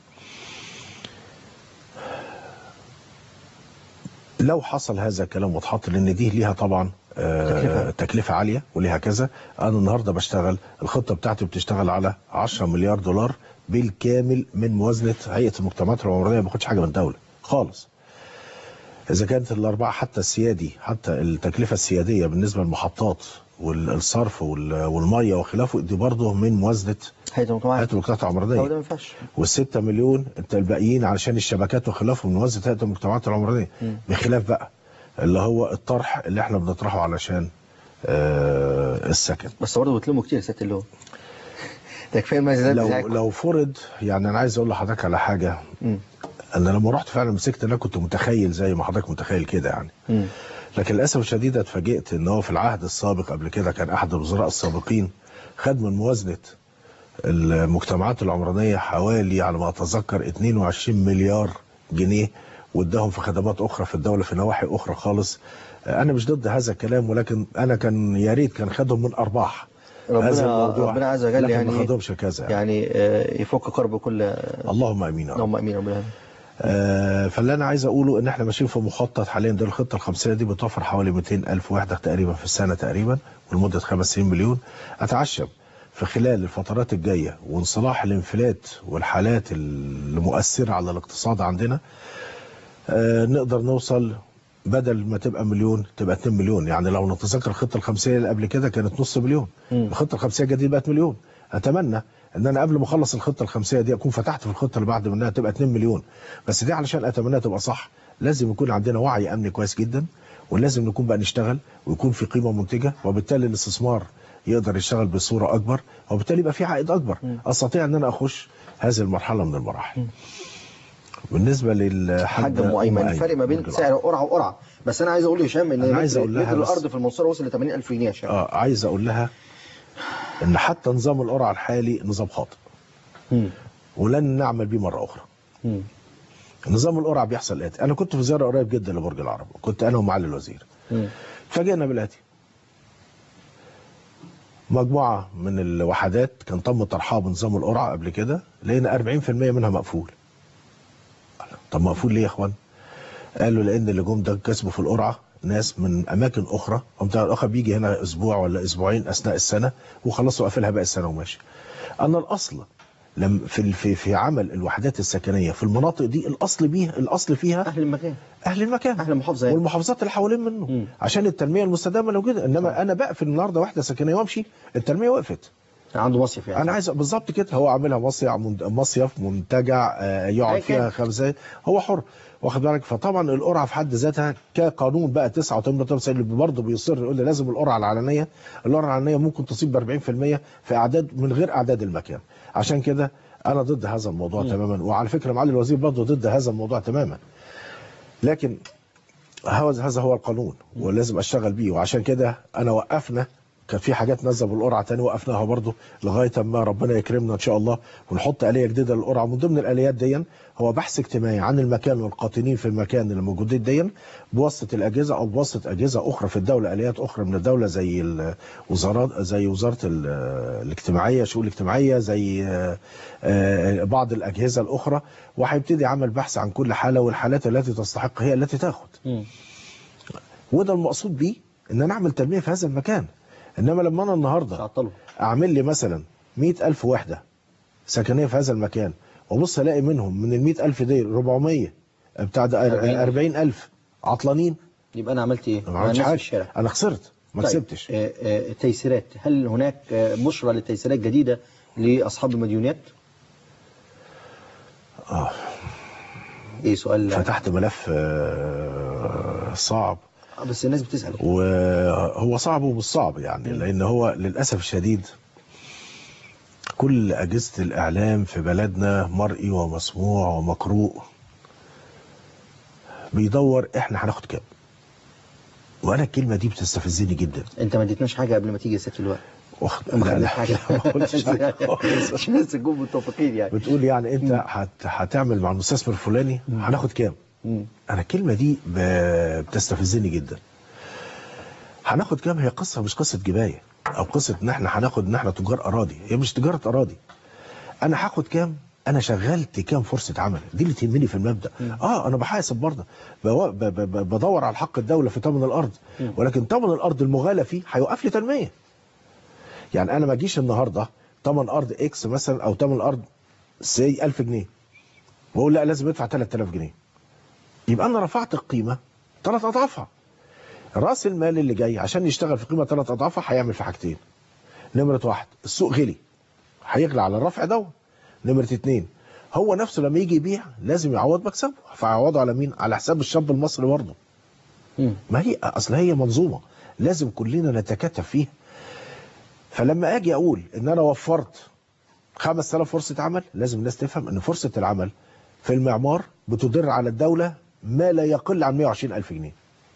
لو حصل هذا الكلام واتحط لان دي ليها طبعا آه، تكلفة. تكلفه عاليه وليها كذا انا النهارده بشتغل الخطه بتاعتي بتشتغل على 10 مليار دولار بالكامل من موازنه هيئه المجتمعات العمرانيه ما باخدش حاجه من الدوله خالص اذا كانت الاربعه حتى السيادي حتى التكلفه السياديه بالنسبه للمحطات والصرف وال- والميه وخلافه دي برضه من موازنه هيئه المجتمعات هيئه المجتمعات هو ده العمرانيه ما ينفعش والستة مليون انت الباقيين علشان الشبكات وخلافه من موازنه هيئه المجتمعات العمرانيه مم. بخلاف بقى اللي هو الطرح اللي احنا بنطرحه علشان آه السكن بس برضه بتلموا كتير يا سياده اللواء ده كفايه المزيدات لو بتاعتكم. لو فرض يعني انا عايز اقول لحضرتك على حاجه مم. انا لما رحت فعلا مسكت انا كنت متخيل زي ما حضرتك متخيل كده يعني مم. لكن للاسف الشديد اتفاجئت ان هو في العهد السابق قبل كده كان احد الوزراء السابقين خد من موازنه المجتمعات العمرانيه حوالي على ما اتذكر 22 مليار جنيه واداهم في خدمات اخرى في الدوله في نواحي اخرى خالص انا مش ضد هذا الكلام ولكن انا كان يا ريت كان خدهم من ارباح هذا ربنا الموضوع ربنا عز وجل لكن يعني ما خدهمش كذا يعني آه، يفك كرب كل اللهم امين يا رب. اللهم امين ربنا يعين. آه، فاللي انا عايز اقوله ان احنا ماشيين في مخطط حاليا ده الخطه الخمسيه دي بتوفر حوالي 200 الف وحده تقريبا في السنه تقريبا ولمده 50 مليون اتعشم في خلال الفترات الجايه وانصلاح الانفلات والحالات المؤثره على الاقتصاد عندنا آه، نقدر نوصل بدل ما تبقى مليون تبقى 2 مليون يعني لو نتذكر الخطه الخمسيه اللي قبل كده كانت نص مليون مم. الخطه الخمسيه الجديده بقت مليون اتمنى ان انا قبل ما اخلص الخطه الخمسيه دي اكون فتحت في الخطه اللي بعد منها تبقى 2 مليون بس دي علشان اتمناها تبقى صح لازم يكون عندنا وعي امني كويس جدا ولازم نكون بقى نشتغل ويكون في قيمه منتجه وبالتالي الاستثمار يقدر يشتغل بصوره اكبر وبالتالي يبقى في عائد اكبر استطيع ان انا اخش هذه المرحله من المراحل بالنسبه للحاج حاج ام ايمن الفرق ما بين سعر قرعه وقرعه بس انا عايز اقول لهشام ان أنا عايز متر- أقول لها متر بس- الارض في المنصوره وصل ل 80000 جنيه يا هشام اه عايز اقول لها ان حتى نظام القرعه الحالي نظام خاطئ مم. ولن نعمل بيه مره اخرى مم. نظام القرعه بيحصل الاتي انا كنت في زياره قريب جدا لبرج العرب كنت انا ومعالي الوزير مم. فاجئنا بالاتي مجموعه من الوحدات كان تم طرحها بنظام القرعه قبل كده لقينا 40% منها مقفول طب مقفول ليه يا اخوان قالوا لان اللي جم ده كسبوا في القرعه ناس من اماكن اخرى وبتاع الاخر بيجي هنا اسبوع ولا اسبوعين اثناء السنه وخلصوا قافلها باقي السنه وماشي انا الاصل لم في في في عمل الوحدات السكنيه في المناطق دي الاصل بيها الاصل فيها اهل المكان اهل المكان اهل المحافظه يعني. والمحافظات اللي حوالين منه مم. عشان التنميه المستدامه لو كده انما انا بقفل النهارده وحده سكنيه وامشي التنميه وقفت عنده مصيف يعني انا عايز بالظبط كده هو عاملها مصيف مصيف منتجع آه، يقعد أي فيها كان. خمسة هو حر واخد بالك فطبعا القرعه في حد ذاتها كقانون بقى 89 اللي برضه بيصر يقول لي لازم القرعه العلنيه القرعه العلنيه ممكن تصيب ب 40% في اعداد من غير اعداد المكان عشان كده انا ضد هذا الموضوع مم. تماما وعلى فكره معالي الوزير برضه ضد هذا الموضوع تماما لكن هذا هذا هو القانون ولازم اشتغل بيه وعشان كده انا وقفنا كان في حاجات نزل بالقرعه تاني وقفناها برضه لغايه اما ربنا يكرمنا ان شاء الله ونحط اليه جديده للقرعه من ضمن الاليات دي هو بحث اجتماعي عن المكان والقاطنين في المكان اللي موجودين دي بواسطه الاجهزه او بواسطه اجهزه اخرى في الدوله اليات اخرى من الدوله زي الوزارات زي وزاره ال- الاجتماعيه الشؤون الاجتماعيه زي آه، آه، بعض الاجهزه الاخرى وهيبتدي عمل بحث عن كل حاله والحالات التي تستحق هي التي تاخد مم. وده المقصود بيه ان انا اعمل تنميه في هذا المكان انما لما انا النهارده تعطله اعمل لي مثلا 100000 وحده سكنيه في هذا المكان وابص الاقي منهم من ال 100000 دي 400 بتاع ده 40,000. 40000 عطلانين يبقى انا عملت ايه؟ ما مع عملتش الناس في حاجه الشارع انا خسرت ما طيب، كسبتش آه، آه، تيسيرات هل هناك آه، بشرى للتيسيرات جديدة لأصحاب المديونيات؟ اه ايه سؤال فتحت ملف آه، صعب آه، بس الناس بتسأل وهو صعب ومش صعب يعني لان هو للاسف الشديد كل اجهزه الاعلام في بلدنا مرئي ومسموع ومقروء بيدور احنا هناخد كام وانا الكلمه دي بتستفزني جدا انت ما اديتناش حاجة قبل ما تيجي يا ست الوقت واخد ما لا خدناش لا حاجة لا، ما قلتش حاجة خالص. عشان بس نكون متفقين يعني بتقول يعني انت هت... هتعمل مع المستثمر الفلاني هناخد كام مم. انا الكلمه دي ب... بتستفزني جدا هناخد كام هي قصه مش قصه جبايه او قصه ان احنا هناخد ان احنا تجار اراضي هي مش تجاره اراضي انا هاخد كام انا شغلت كام فرصه عمل دي اللي تهمني في المبدا اه انا بحاسب برضه بو... ب... ب... ب... بدور على حق الدوله في ثمن الارض مم. ولكن ثمن الارض المغالى فيه هيوقف لي تنميه يعني انا ما اجيش النهارده ثمن ارض اكس مثلا او ثمن الارض سي 1000 جنيه واقول لا لازم ادفع 3000 جنيه يبقى انا رفعت القيمه ثلاث اضعافها راس المال اللي جاي عشان يشتغل في قيمه ثلاث اضعافها هيعمل في حاجتين نمره واحد السوق غلي هيغلى على الرفع ده نمره اتنين هو نفسه لما يجي يبيع لازم يعوض مكسبه فيعوضه على مين على حساب الشاب المصري برضه مم. ما هي اصل هي منظومه لازم كلنا نتكاتف فيها فلما اجي اقول ان انا وفرت 5000 فرصه عمل لازم الناس تفهم ان فرصه العمل في المعمار بتدر على الدوله ما لا يقل عن 120000 جنيه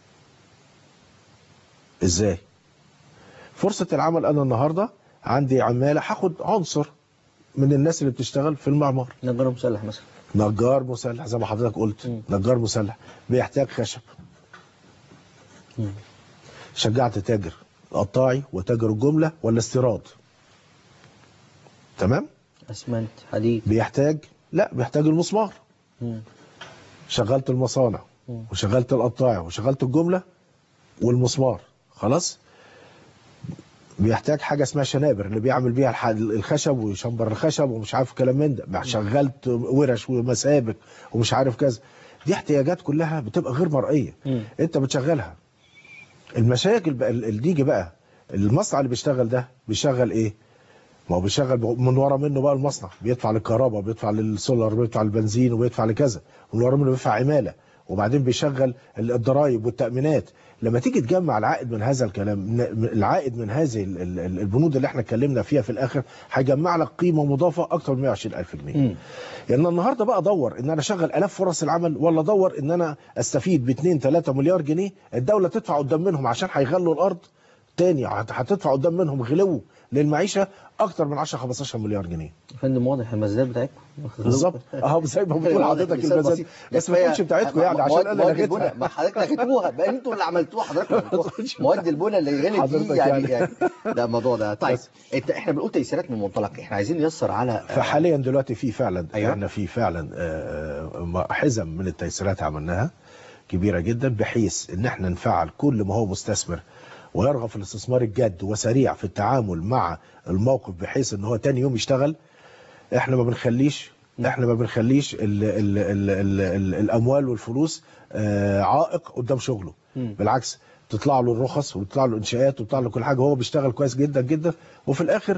ازاي فرصه العمل انا النهارده عندي عماله هاخد عنصر من الناس اللي بتشتغل في المعمار نجار مسلح مثلا نجار مسلح زي ما حضرتك قلت مم. نجار مسلح بيحتاج خشب مم. شجعت تاجر القطاعي وتاجر الجمله ولا استيراد تمام اسمنت حديد بيحتاج لا بيحتاج المسمار مم. شغلت المصانع مم. وشغلت القطاعي وشغلت الجمله والمسمار خلاص بيحتاج حاجه اسمها شنابر اللي بيعمل بيها الح- الخشب ويشمبر الخشب ومش عارف كلام من ده شغلت ورش ومسابك ومش عارف كذا دي احتياجات كلها بتبقى غير مرئيه مم. انت بتشغلها المشاكل بقى ال- اللي يجي بقى المصنع اللي بيشتغل ده بيشغل ايه ما هو بيشغل ب- من ورا منه بقى المصنع بيدفع للكهرباء بيدفع للسولار بيدفع للبنزين وبيدفع لكذا ومن ورا منه بيدفع عماله وبعدين بيشغل ال- الضرايب والتامينات لما تيجي تجمع العائد من هذا الكلام ن- العائد من هذه ال- ال- ال- البنود اللي احنا اتكلمنا فيها في الاخر هيجمع لك قيمه مضافه اكتر من 120000 جنيه مم. يعني النهارده بقى ادور ان انا اشغل الاف فرص العمل ولا ادور ان انا استفيد ب 2 3 مليار جنيه الدوله تدفع قدام منهم عشان هيغلوا الارض تاني هت- هتدفع قدام منهم غلو للمعيشه اكتر من 10 15 مليار جنيه يا فندم واضح المزادات بتاعتكم بالظبط اهو زي ما بتقول واضح حضرتك مثال المزاد بسيط. بس ما هي- تقولش بتاعتكم ما- يعني ما- عشان مواد- انا مواد لغيتها البناء ما حضرتك لغيتوها بقى انتوا اللي عملتوها حضرتك لغيتوها. مواد البناء اللي غلت دي حضرتك يعني, يعني. يعني ده الموضوع ده طيب بس. انت احنا بنقول تيسيرات من منطلق احنا عايزين نيسر على آه، فحاليا دلوقتي في فعلا أيوة. احنا في فعلا آه، آه، حزم من التيسيرات عملناها كبيره جدا بحيث ان احنا نفعل كل ما هو مستثمر ويرغب في الاستثمار الجاد وسريع في التعامل مع الموقف بحيث ان هو تاني يوم يشتغل احنا ما بنخليش احنا ما بنخليش ال ال ال ال ال الاموال والفلوس آه، عائق قدام شغله مم. بالعكس تطلع له الرخص وتطلع له انشاءات وتطلع له كل حاجه هو بيشتغل كويس جدا جدا وفي الاخر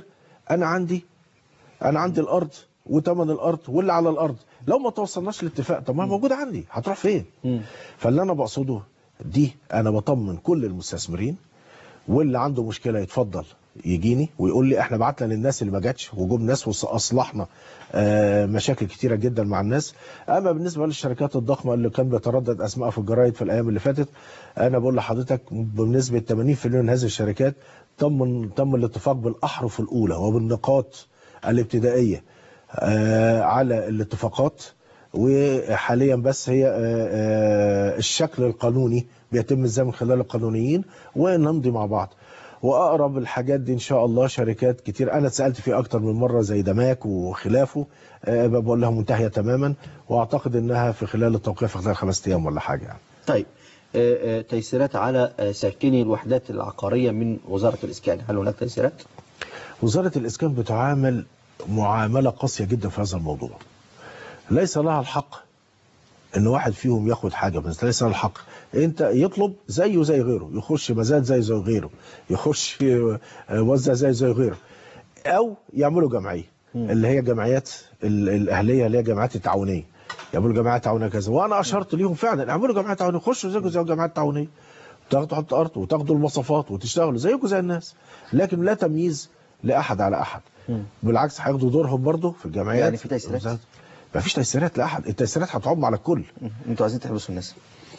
انا عندي انا عندي الارض وثمن الارض واللي على الارض لو ما توصلناش لاتفاق طب ما هي موجوده عندي هتروح فين فاللي انا بقصده دي انا بطمن كل المستثمرين واللي عنده مشكله يتفضل يجيني ويقول لي احنا بعتنا للناس اللي ما جاتش وجوب ناس واصلحنا آه، مشاكل كتيره جدا مع الناس اما بالنسبه للشركات الضخمه اللي كان بيتردد اسمائها في الجرايد في الايام اللي فاتت انا بقول لحضرتك بنسبه 80% من هذه الشركات تم تم الاتفاق بالاحرف الاولى وبالنقاط الابتدائيه آه، على الاتفاقات وحاليا بس هي آه، آه، الشكل القانوني بيتم ازاي من خلال القانونيين ونمضي مع بعض واقرب الحاجات دي ان شاء الله شركات كتير انا اتسالت فيه اكتر من مره زي دماك وخلافه آه، بقول لها منتهيه تماما واعتقد انها في خلال التوقيع في خلال خمس ايام ولا حاجه يعني. طيب آه، آه، تيسيرات على آه، ساكني الوحدات العقارية من وزارة الإسكان هل هناك تيسيرات؟ وزاره الاسكان بتعامل معامله قاسيه جدا في هذا الموضوع. ليس لها الحق ان واحد فيهم ياخد حاجه بس ليس لها الحق انت يطلب زيه زي غيره يخش مزاد زي زي غيره يخش آه، وزع زي زي غيره او يعملوا جمعيه اللي هي جمعيات ال- الاهليه اللي هي جمعيات التعاونيه يعملوا جمعيات تعاونيه كذا وانا اشرت ليهم فعلا اعملوا جمعيات تعاونيه خشوا زيكم زي الجمعيات التعاونيه تاخدوا تحطوا ارض وتاخدوا المواصفات وتشتغلوا زيكم زي الناس لكن لا تمييز لاحد على احد بالعكس هياخدوا دورهم برضه في الجمعيات يعني في تيسيرات؟ ما فيش تيسيرات لاحد التيسيرات هتعم على الكل انتوا عايزين تحبسوا الناس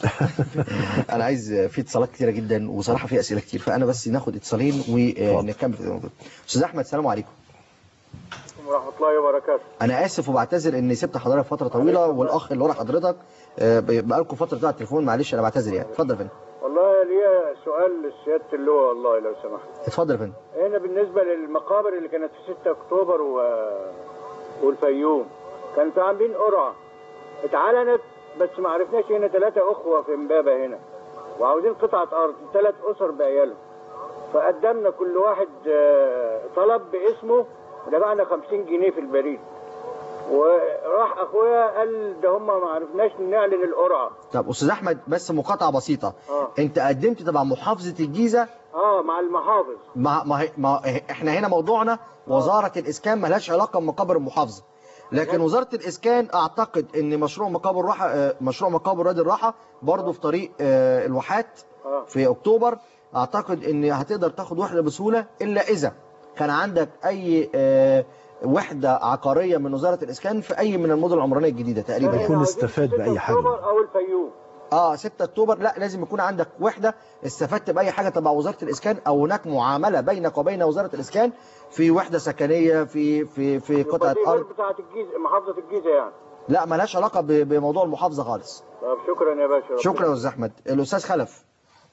انا عايز في اتصالات كتيره جدا وصراحه في اسئله كتير فانا بس ناخد اتصالين ونكمل في الموضوع استاذ احمد السلام عليكم ورحمة الله وبركاته انا اسف وبعتذر اني سبت حضرتك فتره طويله والاخ اللي ورا حضرتك آه، بقالكم فتره بتاع التليفون معلش انا بعتذر يعني اتفضل يا فندم والله ليا سؤال لسيادة اللواء والله لو سمحت اتفضل يا فندم هنا بالنسبة للمقابر اللي كانت في 6 أكتوبر و... والفيوم كانوا عاملين قرعة اتعلنت بس ما عرفناش هنا ثلاثة أخوة في امبابة هنا وعاوزين قطعة أرض ثلاث أسر بعيالهم فقدمنا كل واحد آه، طلب باسمه ودفعنا 50 جنيه في البريد وراح اخويا قال ده هم ما عرفناش نعلن القرعه طب استاذ احمد بس مقاطعه بسيطه اه انت قدمت تبع محافظه الجيزه اه مع المحافظ ما ما, هي- ما احنا هنا موضوعنا وزاره الاسكان ملهاش علاقه بمقابر المحافظه لكن وزاره الاسكان اعتقد ان مشروع مقابر الراحه آه، مشروع مقابر وادي الراحه برضه في طريق آه، الواحات اه في اكتوبر اعتقد ان هتقدر تاخد وحده بسهوله الا اذا كان عندك اي آه، وحده عقاريه من وزاره الاسكان في اي من المدن العمرانيه الجديده تقريبا يكون استفاد باي حاجه اكتوبر او الفيوم اه 6 اكتوبر لا لازم يكون عندك وحده استفدت باي حاجه تبع وزاره الاسكان او هناك معامله بينك وبين وزاره الاسكان في وحده سكنيه في في في قطعه دي غير ارض بتاعه الجيزه محافظه الجيزه يعني لا ملهاش علاقه ب- بموضوع المحافظه خالص طب شكرا يا باشا شكرا يا استاذ احمد الاستاذ خلف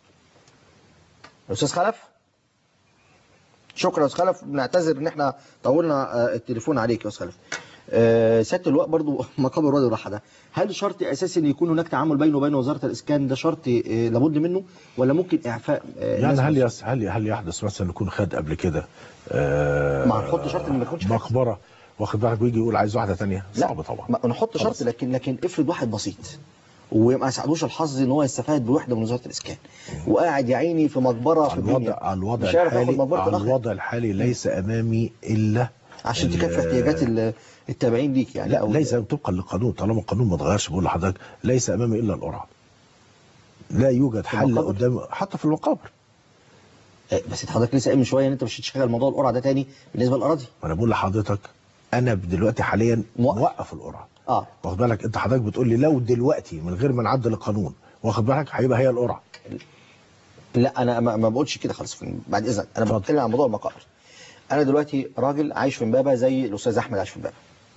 الاستاذ خلف شكرا يا استاذ خلف بنعتذر ان احنا طولنا آه، التليفون عليك يا استاذ خلف آه، سياده اللواء برضو مقابر وادي الراحه ده هل شرط اساسي ان يكون هناك تعامل بينه وبين وزاره الاسكان ده شرط آه، لابد منه ولا ممكن اعفاء آه، يعني ناس هل بس؟ يس هل هل يحدث مثلا يكون خد قبل كده آه ما هنحط شرط ان ما يكونش خد. مقبره واخد بالك ويجي يقول عايز واحده ثانيه صعب طبعا ما نحط شرط لكن لكن افرض واحد بسيط وما ساعدوش الحظ ان هو يستفاد بوحده من وزاره الاسكان وقاعد يا عيني في مقبره في على الوضع بنية. على الوضع مش هيعرف ياخد الحالي مقبره على الاخر الوضع الحالي ليس امامي الا عشان ال- تكفي احتياجات ال- التابعين ليك يعني لا أو ليس طبقا للقانون طالما القانون ما اتغيرش بقول لحضرتك ليس امامي الا القرعه لا يوجد حل المقابر؟ قدام حتى في المقابر آه، بس انت حضرتك لسه قايل من شويه ان انت مش هتشتغل موضوع القرعه ده تاني بالنسبه للاراضي انا بقول لحضرتك انا دلوقتي حاليا موقف القرعه اه واخد بالك انت حضرتك بتقول لي لو دلوقتي من غير ما نعدل القانون واخد بالك هيبقى هي القرعه لا انا ما ما بقولش كده خالص بعد اذنك انا بتكلم عن موضوع المقابر انا دلوقتي راجل عايش في امبابه زي الاستاذ احمد عايش في امبابه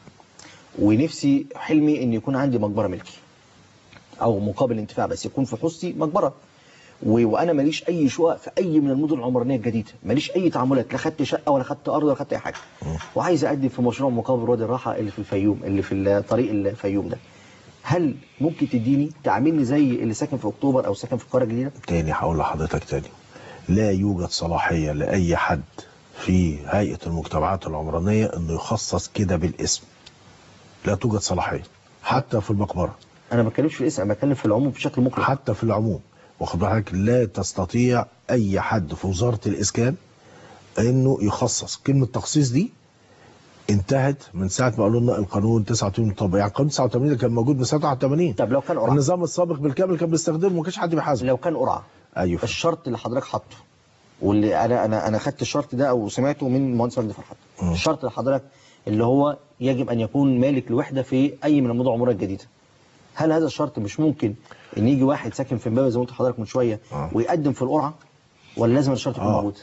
ونفسي حلمي ان يكون عندي مقبره ملكي او مقابل انتفاع بس يكون في حوزتي مقبره و- وانا ماليش اي شقق في اي من المدن العمرانيه الجديده ماليش اي تعاملات لا خدت شقه ولا خدت ارض ولا خدت اي حاجه وعايز اقدم في مشروع مقابر وادي الراحه اللي في الفيوم اللي في طريق الفيوم ده هل ممكن تديني تعاملني زي اللي ساكن في اكتوبر او ساكن في القريه الجديده تاني هقول لحضرتك تاني لا يوجد صلاحيه لاي حد في هيئه المجتمعات العمرانيه انه يخصص كده بالاسم لا توجد صلاحيه حتى في المقبره انا ما بتكلمش في الاسم انا بتكلم في العموم بشكل مطلق حتى في العموم واخد بالك لا تستطيع اي حد في وزاره الاسكان انه يخصص كلمه تخصيص دي انتهت من ساعه ما قالوا لنا القانون 89 طب يعني القانون 89 ده كان موجود من سنه 81 طب لو كان قرعه النظام السابق بالكامل كان بيستخدمه ما كانش حد بيحاسبه لو كان قرعه ايوه الشرط اللي حضرتك حاطه واللي انا انا انا خدت الشرط ده او سمعته من المهندس مجدي فرحات الشرط اللي حضرتك اللي هو يجب ان يكون مالك لوحده في اي من المدن العمريه الجديده هل هذا الشرط مش ممكن ان يجي واحد ساكن في امبابه زي ما قلت لحضرتك من شويه ويقدم في القرعه ولا لازم الشرط يكون آه. موجود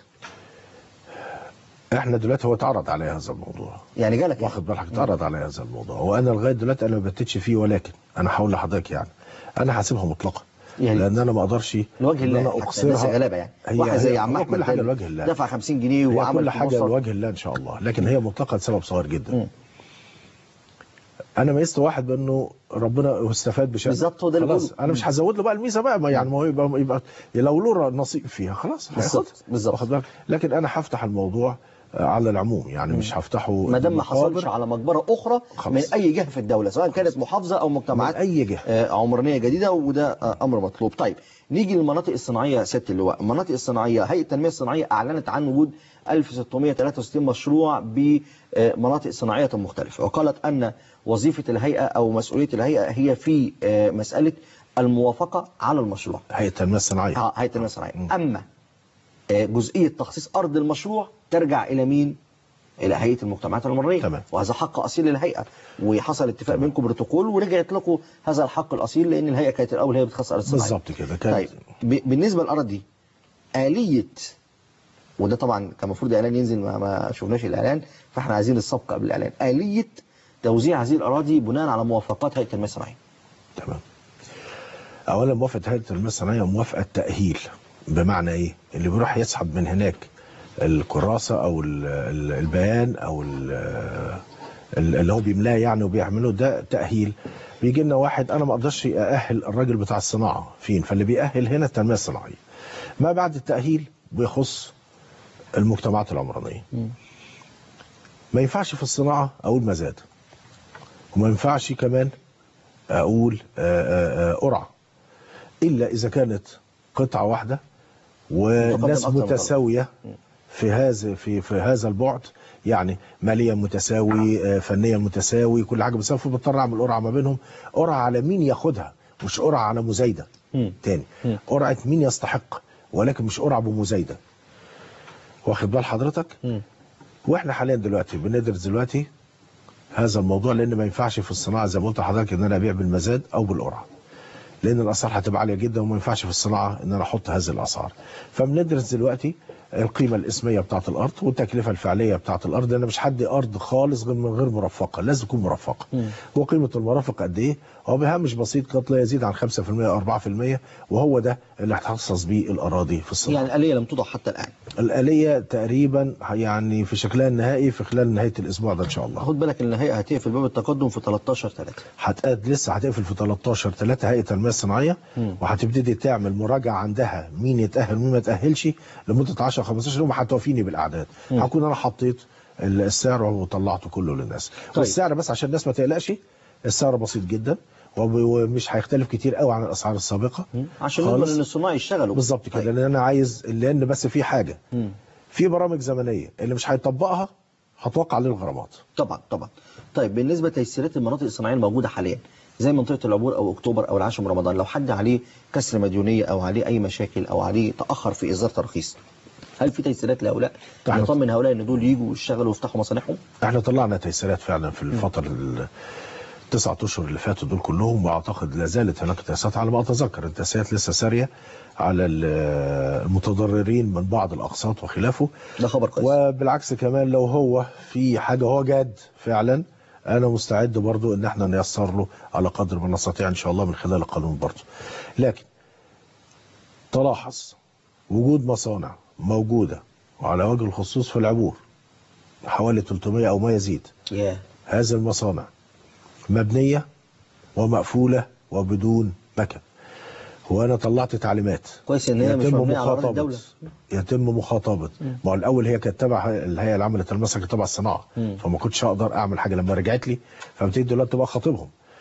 احنا دلوقتي هو اتعرض علي هذا الموضوع يعني جالك واخد بالك اتعرض علي هذا الموضوع وانا لغايه دلوقتي انا ما بتتش فيه ولكن انا هقول لحضرتك يعني انا هسيبها مطلقه يعني لان انا ما اقدرش لوجه إن الله انا حتى اقصرها الناس الغلابه يعني هي- واحد زي هي- عم هو احمد كل حاجه ده لوجه الله دفع 50 جنيه هي وعمل كل في حاجه مصر. لوجه الله ان شاء الله لكن هي مطلقه لسبب صغير جدا انا ميزت واحد بانه ربنا استفاد بشأن بالظبط هو ده اللي خلاص بقوله. انا مش هزود له بقى الميزه بقى ما يعني ما هو يبقى, يبقى لو له نصيب فيها خلاص هياخدها بالظبط بالظبط واخد بالك لكن انا هفتح الموضوع آه، على العموم يعني مش هفتحه ما دام ما مقابر. حصلش على مقبره اخرى خلاص. من اي جهه في الدوله سواء كانت محافظه او مجتمعات من اي جهه آه، عمرانيه جديده وده آه، امر مطلوب طيب نيجي للمناطق الصناعيه يا سياده اللواء المناطق الصناعيه هيئه التنميه الصناعيه اعلنت عن وجود 1663 مشروع بمناطق صناعيه مختلفه وقالت ان وظيفه الهيئه او مسؤوليه الهيئه هي في آه، مساله الموافقه على المشروع هيئه التنميه الصناعيه اه هيئه التنميه الصناعيه اما آه، جزئيه تخصيص ارض المشروع ترجع الى مين الى هيئه المجتمعات العمرانيه تمام. وهذا حق اصيل للهيئه وحصل اتفاق بينكم بروتوكول ورجعت لكم هذا الحق الاصيل لان الهيئه كانت الاول هي بتخصص ارض الصناعيه بالظبط كده كانت طيب ب- بالنسبه للارض دي اليه وده طبعا كان المفروض اعلان ينزل ما, ما شفناش الاعلان فاحنا عايزين السبق قبل الاعلان اليه توزيع هذه الاراضي بناء على موافقات هيئه التنميه الصناعيه اولا موافقه هيئه التنميه الصناعيه موافقه تاهيل بمعنى ايه اللي بيروح يسحب من هناك الكراسه او ال- ال- البيان او ال- ال- اللي هو بيملاه يعني وبيعمله ده تاهيل بيجي لنا واحد انا ما اقدرش ااهل الراجل بتاع الصناعه فين فاللي بيأهل هنا التنميه الصناعيه ما بعد التاهيل بيخص المجتمعات العمرانيه ما ينفعش في الصناعه اقول مزاد وما ينفعش كمان اقول آه، آه، آه، قرعه الا اذا كانت قطعه واحده وناس أكتر من طرف. متساويه في هذا في في هذا البعد يعني ماليا متساوي آه، فنيا متساوي كل حاجه متساوي فبضطر اعمل قرعه ما بينهم قرعه على مين ياخدها مش قرعه على مزايده تاني قرعه مين يستحق ولكن مش قرعه بمزايده واخد بال حضرتك واحنا حاليا دلوقتي بندرس دلوقتي هذا الموضوع لان ما ينفعش في الصناعه زي ما قلت لحضرتك ان انا ابيع بالمزاد او بالقرعه لان الاسعار هتبقى عاليه جدا وما ينفعش في الصناعه ان انا احط هذه الاسعار فبندرس دلوقتي القيمه الاسميه بتاعه الارض والتكلفه الفعليه بتاعه الارض لان مش حد ارض خالص غير من غير مرفقه لازم تكون مرفقه وقيمه المرافق قد ايه هو بهامش بسيط قد لا يزيد عن 5% او 4% وهو ده اللي هتخصص بيه الاراضي في الصناعه يعني الاليه لم توضع حتى الان الآلية تقريبا يعني في شكلها النهائي في خلال نهاية الأسبوع ده إن شاء الله خد بالك ان الهيئه هتقفل باب التقدم في 13 3 هتقاد لسه هتقفل في 13 3 هيئة التنمية الصناعية وهتبتدي تعمل مراجعة عندها مين يتأهل ومين ما يتأهلش لمدة 10 15 يوم هتوافيني بالأعداد مم. هكون أنا حطيت السعر وطلعته كله للناس طيب. والسعر بس عشان الناس ما تقلقش السعر بسيط جدا وب- ومش هيختلف كتير قوي عن الأسعار السابقة عشان خالص. نضمن ان الصناع يشتغلوا بالظبط كده لأن أنا عايز لأن بس في حاجة في برامج زمنيه اللي مش هيطبقها هتوقع عليه الغرامات طبعا طبعا طيب بالنسبه لتيسيرات المناطق الصناعيه الموجوده حاليا زي منطقه العبور او اكتوبر او العاشر من رمضان لو حد عليه كسر مديونيه او عليه اي مشاكل او عليه تاخر في اصدار ترخيص هل في تيسيرات لهؤلاء طبعاً. نطمن هؤلاء ان دول يجوا يشتغلوا ويفتحوا مصانعهم احنا طلعنا تيسيرات فعلا في الفتره ال- التسعة اشهر اللي فاتوا دول كلهم واعتقد لا زالت هناك تيسيرات على ما اتذكر التيسيرات لسه ساريه على ال- المتضررين من بعض الاقساط وخلافه ده خبر كويس وبالعكس كمان لو هو في حاجه هو جاد فعلا انا مستعد برضو ان احنا نيسر له على قدر ما نستطيع ان شاء الله من خلال القانون برضو لكن تلاحظ وجود مصانع موجوده وعلى وجه الخصوص في العبور حوالي 300 او ما يزيد ياه هذه المصانع مبنيه ومقفوله وبدون مكن وانا طلعت تعليمات كويس ان هي مش يتم مبنيه على ارض مخاطبة الدوله يتم مخاطبه ما هو الاول هي كانت تبع الهيئه العامه للتنميه كانت تبع الصناعه مم. فما كنتش اقدر اعمل حاجه لما رجعت لي فابتدي دلوقتي بقى خاطبهم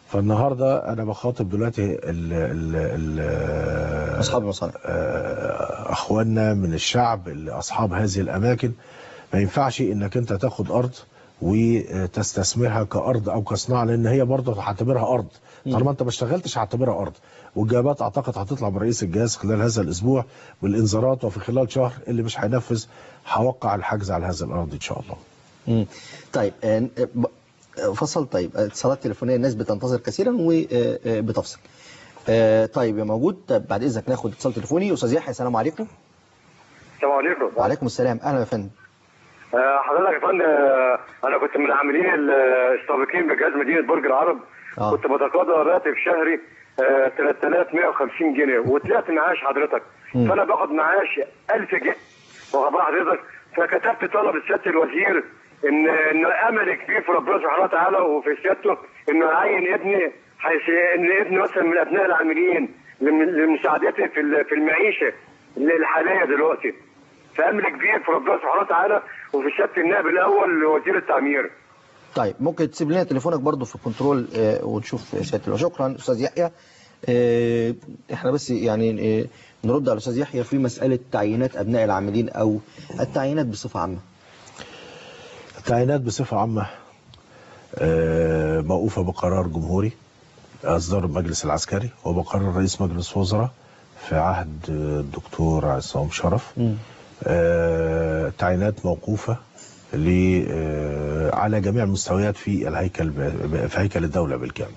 فالنهارده انا بخاطب دلوقتي ال ال ال اصحاب المصانع اخواننا من الشعب اللي اصحاب هذه الاماكن ما ينفعش انك انت تاخد ارض وتستثمرها كارض او كصناعه لان هي برضه هعتبرها ارض طالما انت ما اشتغلتش هعتبرها ارض والجوابات اعتقد هتطلع من رئيس الجهاز خلال هذا الاسبوع بالانذارات وفي خلال شهر اللي مش هينفذ هوقع الحجز على هذا الارض ان شاء الله مم. طيب آه، ب- آه، فصل طيب اتصالات تليفونيه الناس بتنتظر كثيرا وبتفصل آه، طيب يا موجود طيب بعد اذنك ناخد اتصال تليفوني استاذ يحيى السلام عليكم السلام عليكم وعليكم السلام اهلا يا فندم آه، حضرتك يا فندم آه، انا كنت من العاملين ال- السابقين بجهاز مدينه برج العرب آه. كنت بتقاضى راتب شهري آه، 3150 جنيه وطلعت معاش حضرتك مم. فانا باخد معاش 1000 جنيه واخد بال حضرتك فكتبت طلب لسياده الوزير ان ان امل كبير في ربنا سبحانه وتعالى وفي سيادته انه يعين ابني حيث ان ابني مثلا من ابناء العاملين لم- لمساعدته في ال- في المعيشه الحاليه دلوقتي فامل كبير في ربنا سبحانه وتعالى وفي سياده النائب الاول لوزير التعمير طيب ممكن تسيب لنا تليفونك برضو في الكنترول آه، ونشوف سياده الله شكرا استاذ يحيى آه، احنا بس يعني آه، نرد على الاستاذ يحيى في مساله تعيينات ابناء العاملين او التعيينات بصفه عامه التعيينات بصفة عامة آه، موقوفة بقرار جمهوري أصدر المجلس العسكري وبقرار رئيس مجلس وزراء في عهد آه، الدكتور عصام شرف آه، تعيينات موقوفة ل آه، على جميع المستويات في الهيكل ب- في هيكل الدولة بالكامل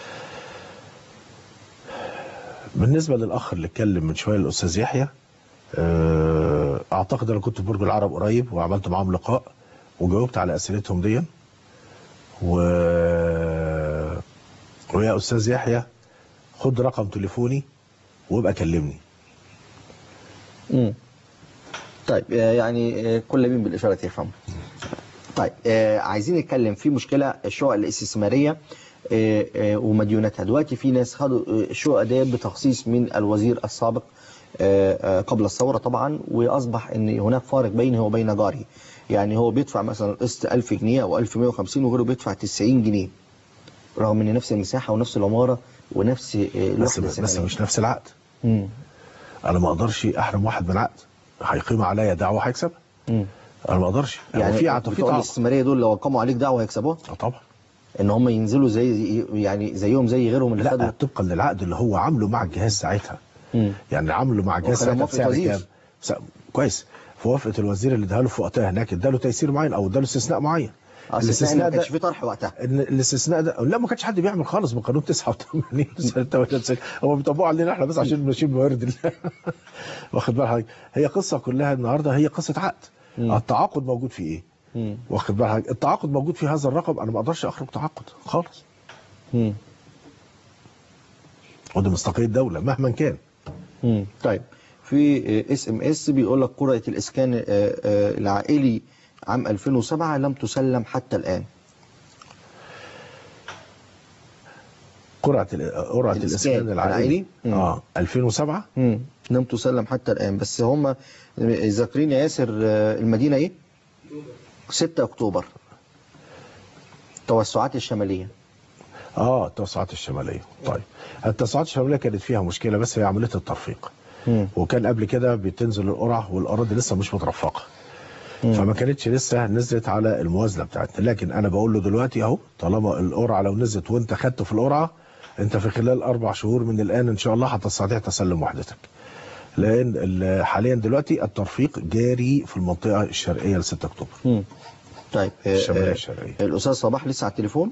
بالنسبة للأخ اللي اتكلم من شوية الأستاذ يحيى آه، أعتقد أنا كنت في برج العرب قريب وعملت معاهم لقاء وجاوبت على أسئلتهم دي و... ويا أستاذ يحيى خد رقم تليفوني وابقى كلمني مم. طيب آه، يعني آه، كل مين بالإشارة يفهم طيب آه، عايزين نتكلم في مشكلة الشقق الاستثمارية آه، آه، ومديوناتها دلوقتي في ناس خدوا آه، الشقق دي بتخصيص من الوزير السابق آه، آه، قبل الثورة طبعا وأصبح أن هناك فارق بينه وبين جاره يعني هو بيدفع مثلا القسط 1000 جنيه أو 1150 وغيره بيدفع 90 جنيه رغم ان نفس المساحة ونفس العمارة ونفس آه، بس, الوحدة بس السكنية. مش نفس العقد مم. أنا ما أقدرش أحرم واحد من عقد هيقيم عليا دعوة هيكسبها مم. أنا ما أقدرش يعني في عقد في بتوع تعاقد الاستثماريه دول لو قاموا عليك دعوه هيكسبوها؟ اه طبعا ان هم ينزلوا زي يعني زيهم زي غيرهم اللي خدوا لا طبقا للعقد اللي هو عامله مع الجهاز ساعتها مم. يعني عامله مع الجهاز وكان ساعتها موافقة بسعر وزير. كام س- كويس في وافقه الوزير اللي اداها له في وقتها هناك اداله تيسير معين او اداله استثناء معين اصل الاستثناء ما كانش فيه طرح وقتها ان الاستثناء ده لا ما كانش حد بيعمل خالص بقانون 89 سنه 98 هو بيطبقوا علينا احنا بس عشان ماشيين بوارد الله واخد بال حضرتك هي قصه كلها النهارده هي قصه عقد التعاقد موجود في ايه مم. واخد بال حضرتك التعاقد موجود في هذا الرقم انا ما اقدرش اخرج تعاقد خالص مم. وده مصداقيه الدوله مهما كان مم. طيب في اس ام اس بيقول لك قرعه الاسكان آه، آه، العائلي عام 2007 لم تسلم حتى الان قرعه ال- قرعه الإسكان الاسكان العائلي العائلي؟ مم. اه 2007 مم. لم تسلم حتى الان بس هم ذاكرين يا ياسر آه، المدينه ايه 6 اكتوبر التوسعات الشماليه اه التوسعات الشماليه طيب التوسعات الشماليه كانت فيها مشكله بس هي عمليه الترفيق مم. وكان قبل كده بتنزل القرعه والاراضي لسه مش مترفقه مم. فما كانتش لسه نزلت على الموازنه بتاعتنا لكن انا بقول له دلوقتي اهو طالما القرعه لو نزلت وانت خدت في القرعه انت في خلال اربع شهور من الان ان شاء الله هتستطيع تسلم وحدتك لان ال- حاليا دلوقتي الترفيق جاري في المنطقه الشرقيه ل 6 اكتوبر مم. طيب آه، الشمالية آه، الشرقية. الاستاذ صباح لسه على التليفون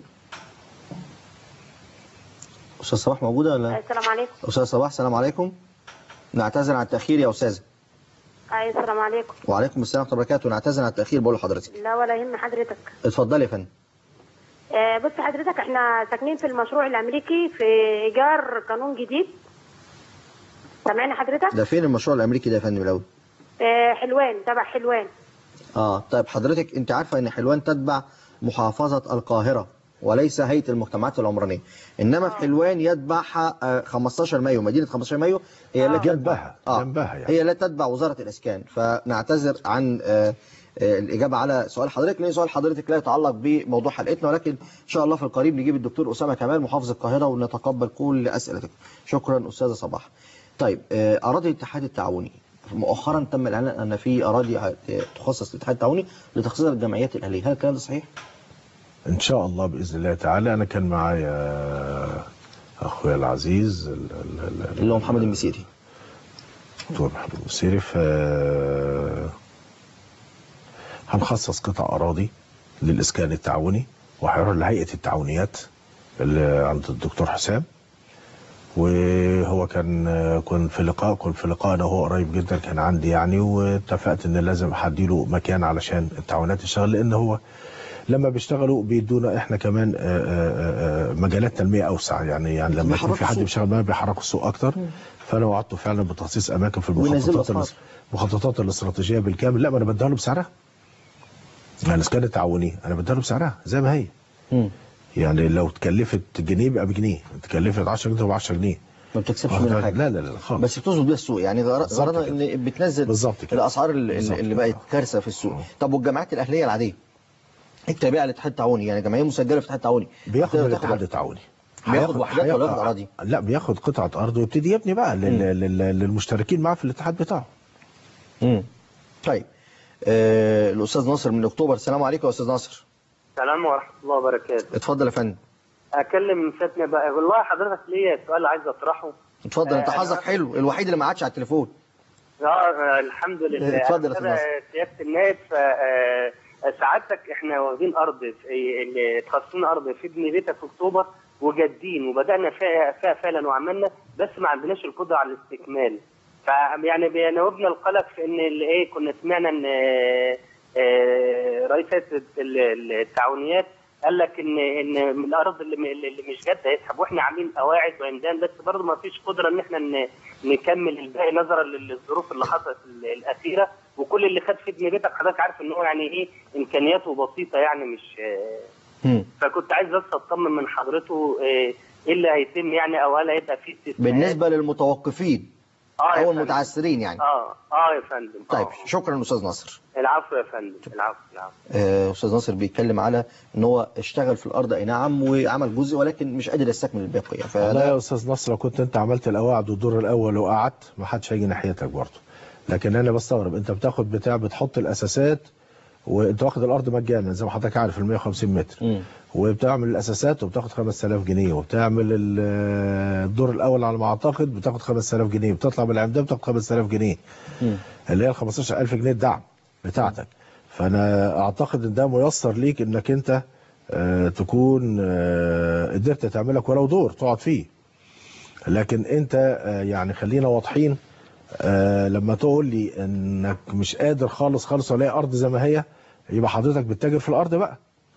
استاذ صباح موجوده ولا السلام عليكم استاذ صباح السلام عليكم نعتذر عن التاخير يا استاذه اي السلام عليكم وعليكم السلام ورحمه الله وبركاته نعتذر عن التاخير بقول لحضرتك لا ولا يهم حضرتك اتفضلي يا فندم آه بص حضرتك احنا ساكنين في المشروع الامريكي في ايجار قانون جديد سامعني حضرتك ده فين المشروع الامريكي ده يا فندم الاول آه حلوان تبع حلوان اه طيب حضرتك انت عارفه ان حلوان تتبع محافظه القاهره وليس هيئه المجتمعات العمرانيه انما في حلوان يتبعها آه، 15 مايو مدينه 15 مايو هي التي جنبها آه جنبها يعني هي لا تتبع وزاره الاسكان فنعتذر عن آه، آه، الاجابه على سؤال حضرتك لان سؤال حضرتك لا يتعلق بموضوع حلقتنا ولكن ان شاء الله في القريب نجيب الدكتور اسامه كمال محافظ القاهره ونتقبل كل اسئلتك شكرا استاذه صباح طيب آه، اراضي الاتحاد التعاوني مؤخرا تم الاعلان ان في اراضي آه، تخصص للاتحاد التعاوني لتخصيص الجمعيات الاهليه هل الكلام ده صحيح ان شاء الله باذن الله تعالى انا كان معايا اخويا العزيز ال- ال- ال- اللي هو محمد المسيري دكتور محمد المسيري ف هنخصص قطع اراضي للاسكان التعاوني وهيروح لهيئه التعاونيات اللي عند الدكتور حسام وهو كان كان في لقاء كنت في لقاء انا وهو قريب جدا كان عندي يعني واتفقت ان لازم هديله مكان علشان التعاونات تشتغل لان هو لما بيشتغلوا بيدونا احنا كمان آه، آه، آه، مجالات تنميه اوسع يعني يعني لما يكون في حد بيشتغل معانا بيحركوا السوق اكتر فانا وعدته فعلا بتخصيص اماكن في وينزلوا المخططات أسعار. الاس- المخططات الاستراتيجيه بالكامل لا ما انا بديها له بسعرها يعني الاسكان التعاوني انا بديها له بسعرها زي ما هي مم. يعني لو اتكلفت جنيه يبقى بجنيه اتكلفت 10 جنيه تبقى 10 جنيه ما بتكسبش منها حاجه لا لا لا خالص بس بتظبط بيها السوق يعني غر- بالظبط غرضها ان بتنزل بالظبط كده. الاسعار اللي, بالظبط اللي بقت كارثه في السوق طب والجامعات الاهليه العاديه التابعه للاتحاد التعاوني يعني جمعيه مسجله في الاتحاد التعاوني بياخد من تاخد- الاتحاد التعاوني بياخد هياخد- وحدات ولا هياخد- بياخد اراضي لا بياخد قطعه ارض ويبتدي يبني بقى لل- لل- للمشتركين معاه في الاتحاد بتاعه امم طيب آه الاستاذ ناصر من اكتوبر السلام عليكم يا استاذ ناصر السلام ورحمة الله وبركاته اتفضل يا فندم أكلم سيادتنا بقى والله حضرتك ليا سؤال عايز أطرحه اتفضل انت آه، حظك حلو الوحيد اللي ما عادش على التليفون آه آه، الحمد لله اتفضل يا أنا أستاذ كده سيادة النائب ف- آه، آه، سعادتك احنا واخدين أرض في اللي تخصصنا أرض في ابن بيتك في أكتوبر وجادين وبدأنا فيها فيها فعلا وعملنا بس ما عندناش القدرة على الاستكمال فيعني بيناوبنا القلق في ان ال- ايه كنا سمعنا ان آه، آه، رئيس هيئة ال- ال- التعاونيات قال لك ان ان من الارض اللي م- اللي مش جاده هيسحب واحنا عاملين قواعد وعمدان بس برضه ما فيش قدره ان احنا ن- نكمل الباقي نظرا للظروف اللي حصلت ال- الاخيره وكل اللي خد في ابن بيتك حضرتك عارف ان هو يعني ايه امكانياته بسيطه يعني مش آه، مم. فكنت عايز بس اطمن من حضرته آه، ايه اللي هيتم يعني او هل هيبقى في استثناءات؟ بالنسبه للمتوقفين اه يا او فندم. المتعثرين يعني اه اه يا فندم طيب آه. شكرا استاذ ناصر العفو يا فندم العفو العفو آه، استاذ ناصر بيتكلم على ان هو اشتغل في الارض اي نعم وعمل جزء ولكن مش قادر يستكمل الباقي يعني والله فانا يا استاذ نصر لو كنت انت عملت القواعد والدور الاول وقعدت ما حدش هيجي ناحيتك برضه لكن انا بستغرب انت بتاخد بتاع بتحط الاساسات وانت واخد الارض مجانا زي ما حضرتك عارف ال 150 متر وبتعمل الاساسات وبتاخد 5000 جنيه وبتعمل ال- الدور الاول على ما اعتقد بتاخد 5000 جنيه بتطلع بالعمدان بتاخد 5000 جنيه اللي هي ال 15000 جنيه الدعم بتاعتك فانا اعتقد ان ده ميسر ليك انك انت آه، تكون آه، قدرت تعملك ولو دور تقعد فيه لكن انت آه، يعني خلينا واضحين آه، لما تقول لي انك مش قادر خالص خالص ولا ارض زي ما هي يبقى حضرتك بتتاجر في الارض بقى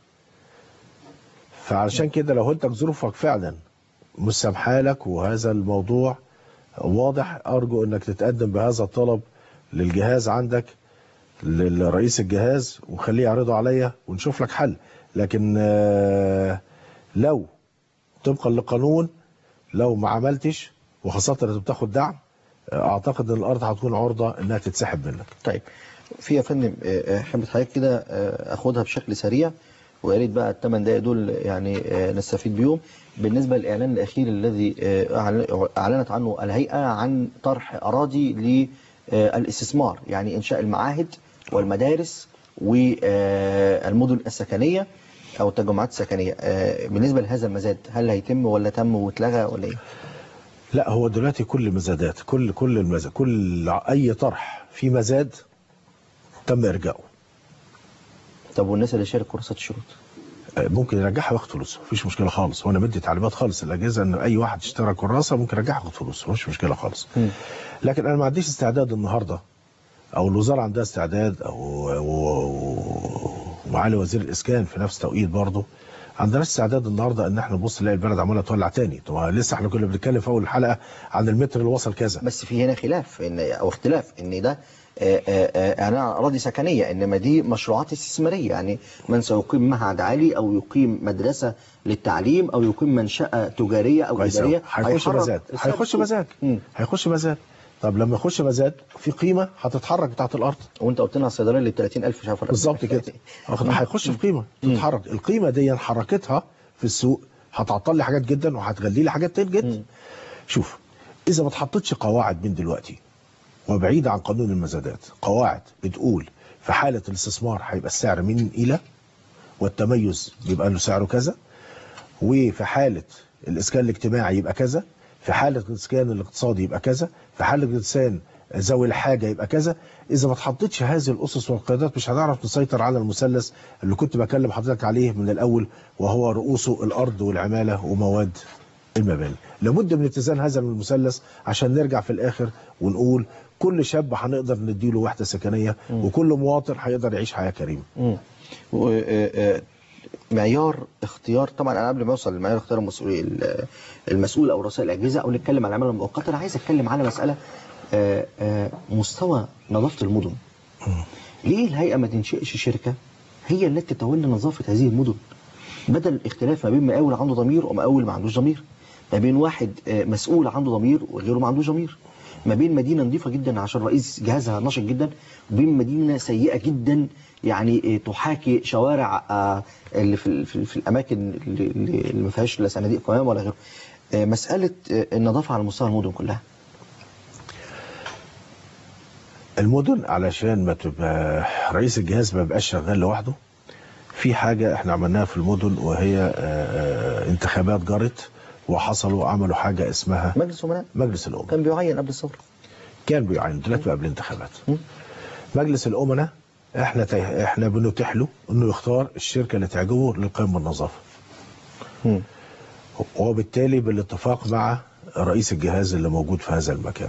فعشان كده لو انت ظروفك فعلا مش سامحالك وهذا الموضوع واضح ارجو انك تتقدم بهذا الطلب للجهاز عندك لرئيس الجهاز وخليه يعرضه عليا ونشوف لك حل لكن آه، لو طبقا للقانون لو ما عملتش وخاصه انك بتاخد دعم آه، اعتقد ان الارض هتكون عرضه انها تتسحب منك طيب في يا فندم آه، حبة حضرتك كده آه، اخدها بشكل سريع ويا ريت بقى الثمان دقايق دول يعني آه، نستفيد بيهم بالنسبه للاعلان الاخير الذي آه، أعلن- اعلنت عنه الهيئه عن طرح اراضي للاستثمار يعني انشاء المعاهد والمدارس والمدن السكنيه او التجمعات السكنيه آه، بالنسبه لهذا المزاد هل هيتم ولا تم واتلغى ولا ايه؟ لا هو دلوقتي كل المزادات كل كل المزاد كل اي طرح في مزاد تم ارجاؤه طب والناس اللي شارك كورسات الشروط آه، ممكن يرجعها وياخد فلوسه مفيش مشكله خالص وانا مدي تعليمات خالص الاجهزه ان اي واحد اشترى كراسه ممكن يرجعها ياخد فلوسه مفيش مشكله خالص لكن انا ما عنديش استعداد النهارده او الوزاره عندها استعداد او و- ومعالي وزير الاسكان في نفس التوقيت برضه عندناش استعداد النهارده ان احنا نبص نلاقي البلد عماله تولع تاني طب لسه احنا كنا بنتكلم في اول الحلقه عن المتر اللي وصل كذا بس في هنا خلاف ان او اختلاف ان ده آه، آه، آه، انا اراضي سكنيه انما دي مشروعات استثماريه يعني من سيقيم معهد عالي او يقيم مدرسه للتعليم او يقيم منشاه تجاريه او كويس أوي. اداريه هيخش هيحرك مزاد السعر هيخش السوق. مزاد هيخش مزاد طب لما يخش مزاد في قيمه هتتحرك بتاعت الارض وانت قلت لنا الصيدليه اللي ب 30000 مش عارف ولا- بالظبط كده واخد- هيخش في قيمه تتحرك القيمه دي حركتها في السوق هتعطل لي حاجات جدا وهتغلي لي حاجات تاني جدا شوف اذا ما اتحطتش قواعد من دلوقتي وبعيدة عن قانون المزادات قواعد بتقول في حالة الاستثمار هيبقى السعر من إلى والتميز بيبقى له سعره كذا وفي حالة الإسكان الاجتماعي يبقى كذا في حالة الإسكان الاقتصادي يبقى كذا في حالة الإنسان ذوي الحاجة يبقى كذا إذا ما اتحطتش هذه الأسس والقيادات مش هنعرف نسيطر على المثلث اللي كنت بكلم حضرتك عليه من الأول وهو رؤوسه الأرض والعمالة ومواد المباني لابد من اتزان هذا المثلث عشان نرجع في الآخر ونقول كل شاب هنقدر نديله وحدة سكنية وكل مواطن هيقدر يعيش حياة كريمة مم. و- آه، آه، معيار اختيار طبعا انا قبل ما اوصل لمعيار اختيار المسؤول ال- المسؤول او رؤساء الاجهزه او نتكلم على العماله المؤقته انا عايز اتكلم على مساله آه، آه، مستوى نظافه المدن ليه الهيئه ما تنشئش شركه هي التي تتولى نظافه هذه المدن بدل الاختلاف ما بين مقاول عنده ضمير ومقاول ما عندوش ضمير ما بين واحد آه، مسؤول عنده ضمير وغيره ما عندوش ضمير ما بين مدينه نظيفه جدا عشان رئيس جهازها نشط جدا وبين مدينه سيئه جدا يعني آه، تحاكي شوارع آه، اللي في, ال- في, في الاماكن اللي, اللي اللي ما فيهاش لا صناديق قمامه ولا غيره آه، مساله آه، النظافه على مستوى المدن كلها المدن علشان ما تبقى رئيس الجهاز ما بقاش شغال لوحده في حاجة احنا عملناها في المدن وهي آه، آه، انتخابات جرت وحصلوا عملوا حاجة اسمها مجلس امناء مجلس الأمة كان بيعين قبل الثوره كان بيعين دلوقتي بقى بالانتخابات مجلس الأمناء احنا تي... احنا بنتيح له انه يختار الشركة اللي تعجبه للقيام بالنظافة وبالتالي بالاتفاق مع رئيس الجهاز اللي موجود في هذا المكان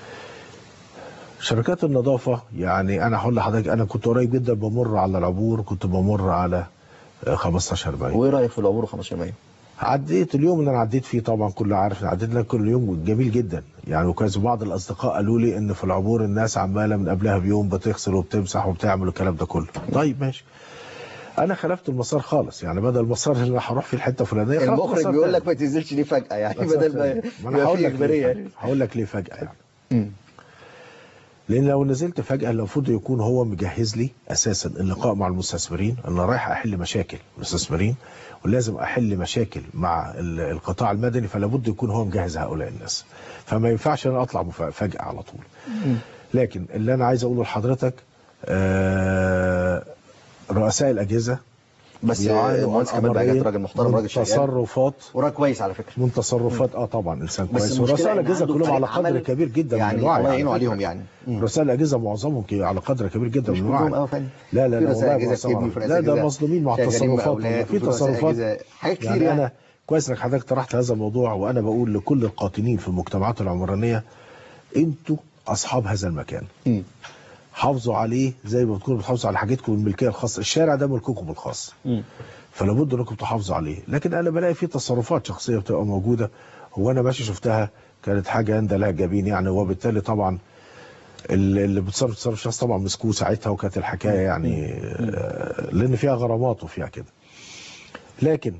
شركات النظافة يعني أنا هقول لحضرتك أنا كنت قريب جدا بمر على العبور كنت بمر على آه، 15 مايو وايه رايك في العبور 15 مايو؟ عديت اليوم اللي انا عديت فيه طبعا كله عارف عديت لك كل يوم جميل جدا يعني وكان بعض الاصدقاء قالوا لي ان في العبور الناس عماله من قبلها بيوم بتغسل وبتمسح وبتعمل الكلام ده كله طيب ماشي انا خلفت المسار خالص يعني بدل المسار اللي انا هروح فيه الحته الفلانيه خلاص المخرج مسار بيقول تاني. لك ما تنزلش ليه فجاه يعني مسار بدل ما تاني. ما انا يبقى هقول في لك ليه اجباريه فجأة. يعني هقول لك ليه فجاه يعني مم. لان لو نزلت فجاه المفروض يكون هو مجهز لي اساسا اللقاء مع المستثمرين انا رايح احل مشاكل المستثمرين ولازم احل مشاكل مع ال- القطاع المدني فلا بد يكون هو مجهز هؤلاء الناس فما ينفعش انا اطلع مف- فجاه على طول لكن اللي انا عايز اقوله لحضرتك آه، رؤساء الاجهزه بس بيعانوا المهندس عن كمال بقى أمرين راجل محترم من راجل شغال تصرفات وراجل كويس على فكره من تصرفات اه طبعا انسان بس كويس المشكلة ورؤساء إن الاجهزه عنده كلهم على فريق قدر عمل كبير جدا يعني من الوعي الله على يعينه فكرة. عليهم يعني. مم. رؤساء الاجهزه معظمهم كي- على قدر كبير جدا مش من كلهم الوعي اه فعلا لا لا في لا رؤساء والله أجهزة ما كتير، صار. في لا رؤساء ده أجهزة مظلومين مع شغالين تصرفاتهم بأولاد، في وفي رؤساء تصرفات أجهزة، حاجات كتير يعني يعني. انا كويس انك حضرتك طرحت هذا الموضوع وانا بقول لكل القاطنين في المجتمعات العمرانيه انتوا اصحاب هذا المكان مم. حافظوا عليه زي ما بتكونوا بتحافظوا على حاجتكم الملكيه الخاصه الشارع ده ملككم الخاص مم. فلا بد انكم تحافظوا عليه لكن انا بلاقي في تصرفات شخصيه بتبقى موجوده وانا ماشي شفتها كانت حاجه عند لها جبين يعني وبالتالي طبعا اللي اللي بتصرف تصرف شخص طبعا مسكوه ساعتها وكانت الحكايه يعني آه، لان فيها غرامات وفيها كده لكن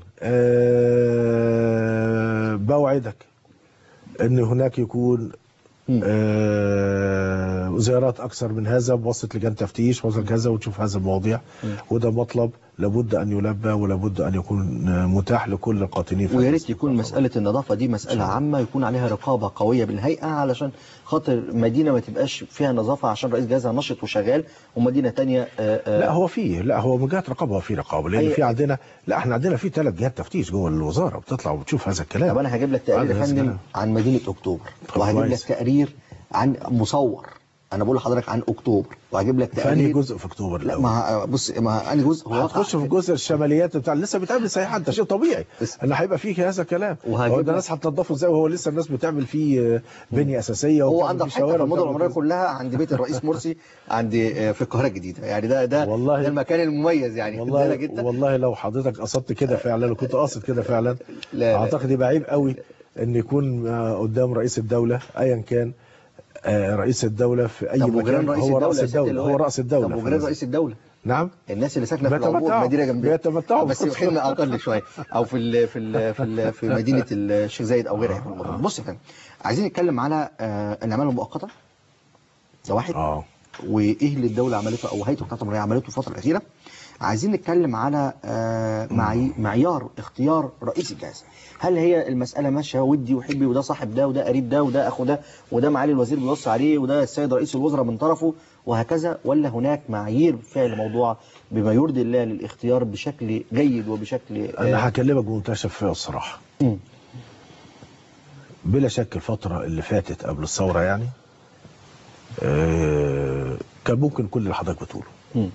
آه، بوعدك ان هناك يكون آه، زيارات اكثر من هذا بواسطه لجان تفتيش وصل كذا وتشوف هذا المواضيع وده مطلب لابد ان يلبى ولابد ان يكون آه، متاح لكل القاطنين في ويا هذا ريت يكون مساله النظافه دي مساله عامه يكون عليها رقابه قويه بالهيئه علشان خاطر مدينه ما تبقاش فيها نظافه عشان رئيس جهازها نشط وشغال ومدينه ثانيه لا هو فيه لا هو من جهه رقابه هو في رقابه لان أي- في عندنا لا احنا عندنا في ثلاث جهات تفتيش جوه الوزاره بتطلع وبتشوف هذا الكلام طب انا هجيب لك تقرير عندنا يا هذا فندم الكلام. عن مدينه اكتوبر وهجيب لك كويس. تقرير عن مصور انا بقول لحضرتك عن اكتوبر وهجيب لك في انهي تقرير جزء في اكتوبر لا الأول؟ ما بص ما انهي جزء هو هتخش في جزء الشماليات بتاع لسه بتقابل سياحات ده شيء طبيعي ان هيبقى فيه هذا الكلام وهجيب هو ده لك- الناس هتنضفه ازاي وهو لسه الناس بتعمل فيه آه، بنيه اساسيه هو وبتعمل عندك فيه حته في شوارع المدن وبتعمل العمرانيه كذا. كلها عند بيت الرئيس مرسي عند آه، في القاهره الجديده يعني ده ده والله ده المكان المميز يعني والله عندنا جدا والله لو حضرتك قصدت كده فعلا لو كنت قاصد كده فعلا لا لا. اعتقد يبقى عيب قوي ان يكون آه، قدام رئيس الدوله ايا كان آه، رئيس الدوله في اي طب وجيران مكان رئيس هو الدولة راس يا سيادة الدوله هو اللواء. راس الدوله طب في وجيران هذا. رئيس الدوله نعم الناس اللي ساكنه في العبور بيتمتعوا. مدينه جنبيه بيتمتعوا بس بكل بخدمه اقل شويه او في ال في ال في, ال في مدينه الشيخ زايد او غيرها في المدن بص يا فندم عايزين نتكلم على آه، العماله المؤقته ده واحد اه وايه اللي الدوله عملته او هيئه القطاع التموينيه عملته الفتره الاخيره عايزين نتكلم على آه، معي معيار اختيار رئيس الجهاز هل هي المساله ماشيه ودي وحبي وده صاحب ده وده قريب ده وده اخو ده وده معالي الوزير بيوصي عليه وده السيد رئيس الوزراء من طرفه وهكذا ولا هناك معايير فعل موضوع بما يرضي الله للاختيار بشكل جيد وبشكل انا هكلمك بمنتهى الشفافيه والصراحه مم. بلا شك الفتره اللي فاتت قبل الثوره يعني آه، كان ممكن كل اللي حضرتك بتقوله مم.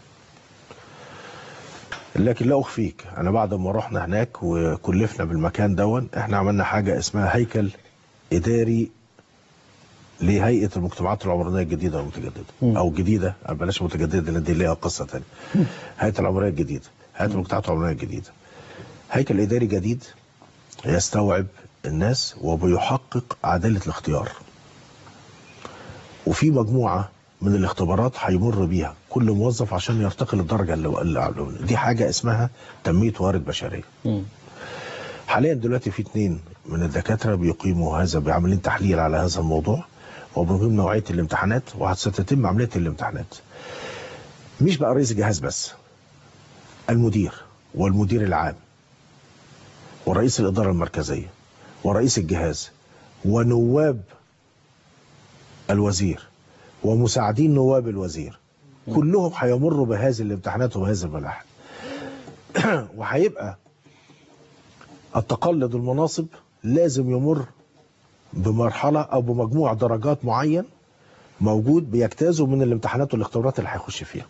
لكن لا اخفيك انا بعد ما رحنا هناك وكلفنا بالمكان دون احنا عملنا حاجه اسمها هيكل اداري لهيئه المجتمعات العمرانيه الجديده والمتجدده او جديده بلاش متجدده لان دي ليها قصه ثانيه هيئه العمرانيه الجديده هيئه المجتمعات العمرانيه الجديده هيكل اداري جديد يستوعب الناس وبيحقق عداله الاختيار وفي مجموعه من الاختبارات هيمر بيها كل موظف عشان يرتقي للدرجه اللي اللي أعلى منه. دي حاجه اسمها تنميه موارد بشريه حاليا دلوقتي في اثنين من الدكاتره بيقيموا هذا بعملين تحليل على هذا الموضوع وبنقيم نوعيه الامتحانات وستتم عمليه الامتحانات مش بقى رئيس الجهاز بس المدير والمدير العام ورئيس الاداره المركزيه ورئيس الجهاز ونواب الوزير ومساعدين نواب الوزير كلهم هيمروا بهذه الامتحانات وبهذه الملاحق وهيبقى التقلد المناصب لازم يمر بمرحله او بمجموع درجات معين موجود بيجتازوا من الامتحانات والاختبارات اللي هيخش فيها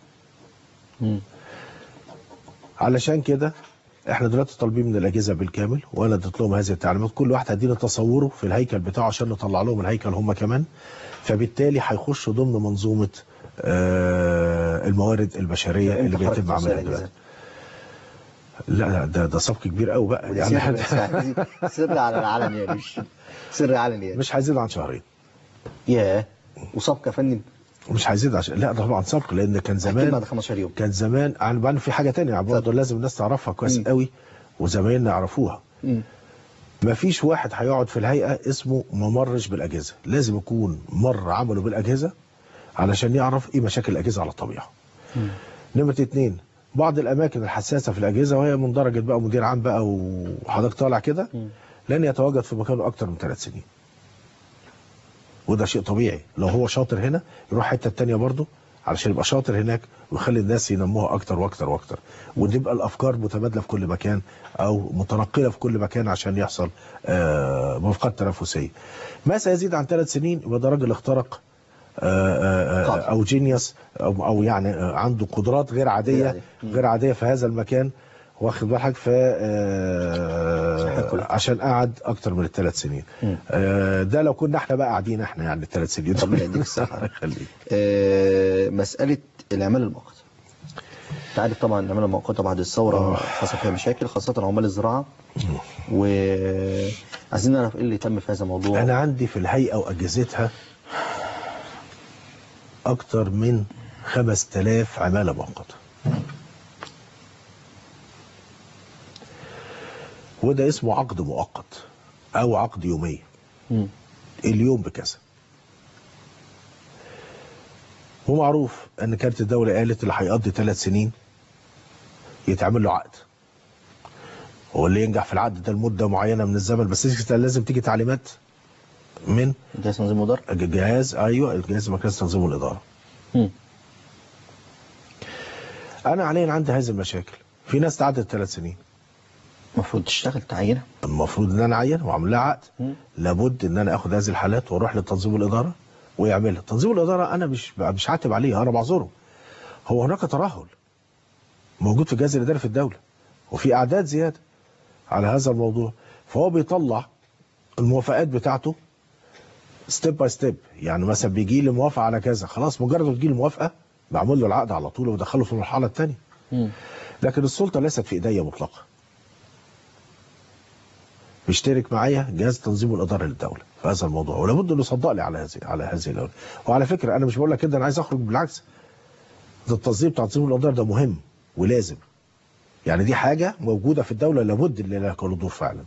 علشان كده احنا دلوقتي طالبين من الاجهزه بالكامل وانا اديت لهم هذه التعليمات كل واحد هيدينا تصوره في الهيكل بتاعه عشان نطلع لهم الهيكل هم كمان فبالتالي هيخشوا ضمن منظومه آه الموارد البشريه اللي إمتى بيتم حضرتك توصل عملها دلوقتي لا لا ده ده سبق كبير قوي بقى يعني يعني سر على العلن يعني مش سر علن يعني مش هيزيد عن شهرين ياه وسابقه يا فندم مش هيزيد عشان لا طبعا سبق لان كان أكيد زمان بعد 15 يوم كان زمان عن بعدين في حاجه تانية برضه لازم الناس تعرفها كويس قوي وزمايلنا يعرفوها مم. ما فيش واحد هيقعد في الهيئه اسمه ما مرش بالاجهزه لازم يكون مر عمله بالاجهزه علشان يعرف ايه مشاكل الاجهزه على الطبيعه نمرة اتنين بعض الاماكن الحساسه في الاجهزه وهي من درجه بقى مدير عام بقى وحضرتك طالع كده لن يتواجد في مكانه اكتر من ثلاث سنين وده شيء طبيعي لو هو شاطر هنا يروح حته تانية برضه علشان يبقى شاطر هناك ويخلي الناس ينموها اكتر واكتر واكتر وتبقى الافكار متبادله في كل مكان او متنقله في كل مكان عشان يحصل آه، موافقات تنافسيه ما سيزيد عن ثلاث سنين يبقى ده راجل اخترق آه، آه، آه، او جينيوس او أو يعني آه، عنده قدرات غير عاديه غير عاديه في هذا المكان واخد بالك ف آه، عشان قعد اكتر من الثلاث سنين آه، ده لو كنا احنا بقى قاعدين احنا يعني الثلاث سنين ربنا يديك الصحة. يخليك آه، مسألة العمالة المؤقتة انت عارف طبعا العمالة المؤقتة بعد الثورة حصل فيها مشاكل خاصة عمال الزراعة وعايزين نعرف ايه اللي تم في هذا الموضوع انا عندي في الهيئه واجهزتها اكتر من 5000 عماله مؤقته وده اسمه عقد مؤقت او عقد يومي مم. اليوم بكذا ومعروف ان كانت الدوله قالت اللي هيقضي ثلاث سنين يتعمل له عقد هو اللي ينجح في العقد ده لمده معينه من الزمن بس لازم تيجي تعليمات من جهاز تنظيم الاداره جهاز ايوه الجهاز مركز تنظيم الاداره مم. انا عليا عندي هذه المشاكل في ناس تعدت ثلاث سنين المفروض تشتغل تعينها المفروض ان انا اعين واعمل لها عقد لابد ان انا اخد هذه الحالات واروح لتنظيم الاداره ويعملها تنظيم الاداره انا مش مش عاتب عليه انا بعذره هو هناك ترهل موجود في الجهاز الاداري في الدوله وفي اعداد زياده على هذا الموضوع فهو بيطلع الموافقات بتاعته ستيب باي ستيب يعني مثلا بيجي لي موافقه على كذا خلاص مجرد ما تجي لي موافقه بعمل له العقد على طول وبدخله في المرحله الثانيه لكن السلطه ليست في ايديا مطلقا بيشترك معايا جهاز تنظيم الاداره للدوله في هذا الموضوع ولابد انه يصدق لي على هذه على هذه الاولى وعلى فكره انا مش بقول لك كده انا عايز اخرج بالعكس ده التصدير بتاع تنظيم الأوضاع ده مهم ولازم يعني دي حاجة موجودة في الدولة لابد ان لها يكون دور فعلا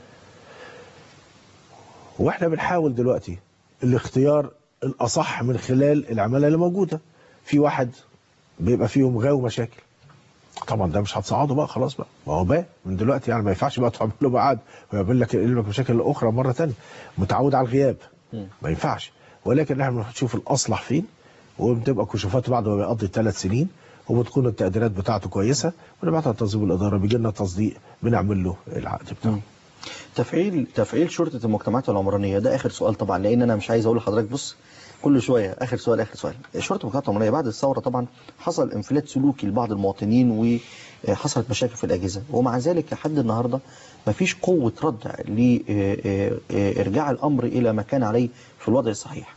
واحنا بنحاول دلوقتي الاختيار الأصح من خلال العمالة اللي موجودة في واحد بيبقى فيهم غاوي مشاكل طبعا ده مش هتصعده بقى خلاص بقى ما هو بقى من دلوقتي يعني ما ينفعش بقى تعمل له بعد ويقابل لك يقابل لك مشاكل اخرى مره ثانيه متعود على الغياب ما ينفعش ولكن احنا بنشوف الاصلح فين وبتبقى كشوفات بعد ما بيقضي الثلاث سنين وبتكون التقديرات بتاعته كويسه ونبعتها لتنظيم الاداره بيجي لنا تصديق بنعمل له العقد بتاعه تفعيل تفعيل شرطه المجتمعات العمرانيه ده اخر سؤال طبعا لان انا مش عايز اقول لحضرتك بص كل شويه اخر سؤال اخر سؤال شرطه المجتمعات العمرانيه بعد الثوره طبعا حصل انفلات سلوكي لبعض المواطنين وحصلت مشاكل في الاجهزه ومع ذلك لحد النهارده مفيش قوه ردع لارجاع الامر الى ما كان عليه في الوضع الصحيح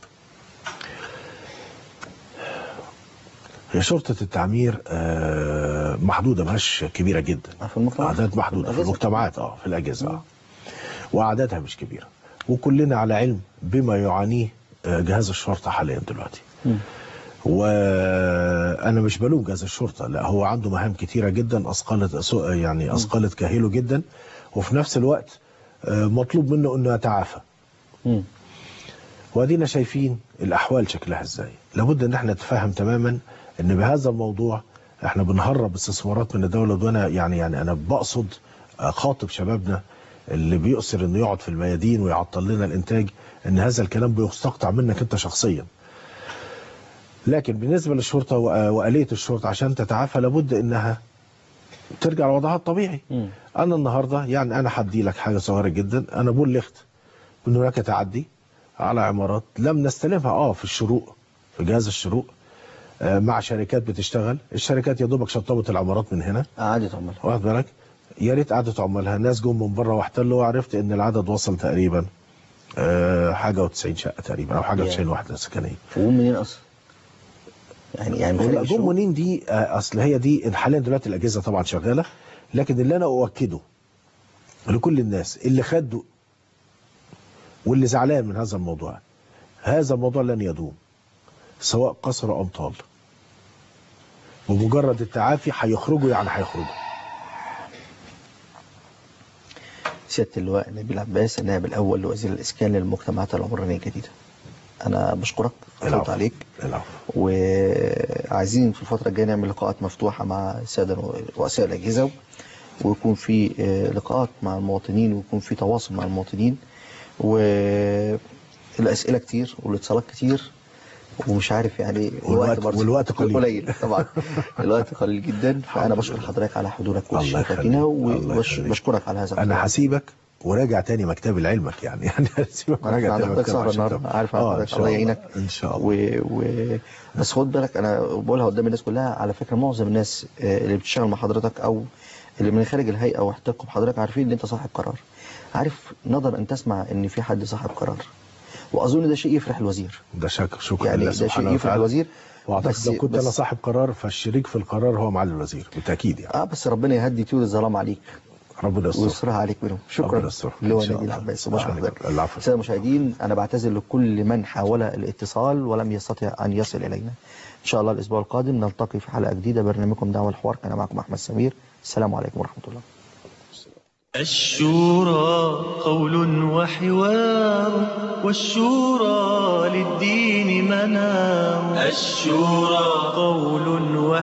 هي شرطة التعمير آه، محدودة مش كبيرة جدا في المجتمعات أعداد محدودة في الأجهزة. المجتمعات اه في الأجهزة اه وأعدادها مش كبيرة وكلنا على علم بما يعانيه آه، جهاز الشرطة حاليا دلوقتي وانا مش بلوم جهاز الشرطه لا هو عنده مهام كتيره جدا اثقلت سو- يعني اثقلت كاهله جدا وفي نفس الوقت آه، مطلوب منه انه يتعافى وادينا شايفين الاحوال شكلها ازاي لابد ان احنا نتفهم تماما ان بهذا الموضوع احنا بنهرب استثمارات من الدوله وانا يعني يعني انا بقصد اخاطب شبابنا اللي بيؤثر انه يقعد في الميادين ويعطل لنا الانتاج ان هذا الكلام بيستقطع منك انت شخصيا لكن بالنسبه للشرطه وآ- واليه الشرطه عشان تتعافى لابد انها ترجع لوضعها الطبيعي انا النهارده يعني انا هدي لك حاجه صغيره جدا انا بلغت ان هناك تعدي على عمارات لم نستلمها اه في الشروق في جهاز الشروق آه مع شركات بتشتغل الشركات يا دوبك شطبت العمارات من هنا قعدت عمالها واخد بالك يا ريت قعدت عمالها ناس جم من بره واحتلوا وعرفت ان العدد وصل تقريبا آه حاجه و90 شقه تقريبا او حاجه يا. و90 وحده سكنيه وهم منين اصلا؟ يعني يعني من خارج لا الشروق؟ جم منين دي آه، اصل هي دي حاليا دلوقتي الاجهزه طبعا شغاله لكن اللي انا اؤكده لكل الناس اللي خدوا واللي زعلان من هذا الموضوع هذا الموضوع لن يدوم سواء قصر او امطال بمجرد التعافي هيخرجوا يعني هيخرجوا سيادة اللواء نبيل عباس النائب الأول لوزير الإسكان للمجتمعات العمرانية الجديدة أنا بشكرك فضلت العفو. عليك العفو وعايزين في الفترة الجاية نعمل لقاءات مفتوحة مع السادة رؤساء الأجهزة ويكون في آه، لقاءات مع المواطنين ويكون في تواصل مع المواطنين والأسئلة كتير والاتصالات كتير ومش عارف يعني والوقت- برضه والوقت قليل. قليل طبعا الوقت قليل جدا فأنا بشكر حضرتك على حضورك الله وشرفتنا يخليك. الله وبشكرك على هذا انا هسيبك وراجع تاني مكتبي لعلمك يعني يعني هسيبك انا وراجع عارف تاني حضرتك مكتبي سهرة عشان النهارده تبقى- عارف آه، إن حضرتك شاء الله الله. يعينك ان شاء الله و... و... بس خد بالك انا بقولها قدام الناس كلها على فكره معظم الناس آه، اللي بتشتغل مع حضرتك او اللي من خارج الهيئه واحتكوا بحضرتك عارفين ان انت صاحب قرار عارف نظر ان تسمع ان في حد صاحب قرار واظن ده شيء يفرح الوزير ده شك شكرا يعني لله ده شيء سبحانه يفرح وتعالى. الوزير واعتقد بس- لو كنت بس- انا صاحب قرار فالشريك في القرار هو معالي الوزير بالتاكيد يعني اه بس ربنا يهدي طيور الظلام عليك ربنا يستر ويصرها عليك منهم شكرا ربنا يستر. إن لواء شاء نبيل الله. عباس وبشكر العفو. حضرتك العفو. الساده المشاهدين انا بعتذر لكل من حاول الاتصال ولم يستطع ان يصل الينا ان شاء الله الاسبوع القادم نلتقي في حلقه جديده برنامجكم دعوه الحوار كان معكم احمد سمير السلام عليكم ورحمه الله الشورى قول وحوار والشورى للدين منام الشورى قول وحوار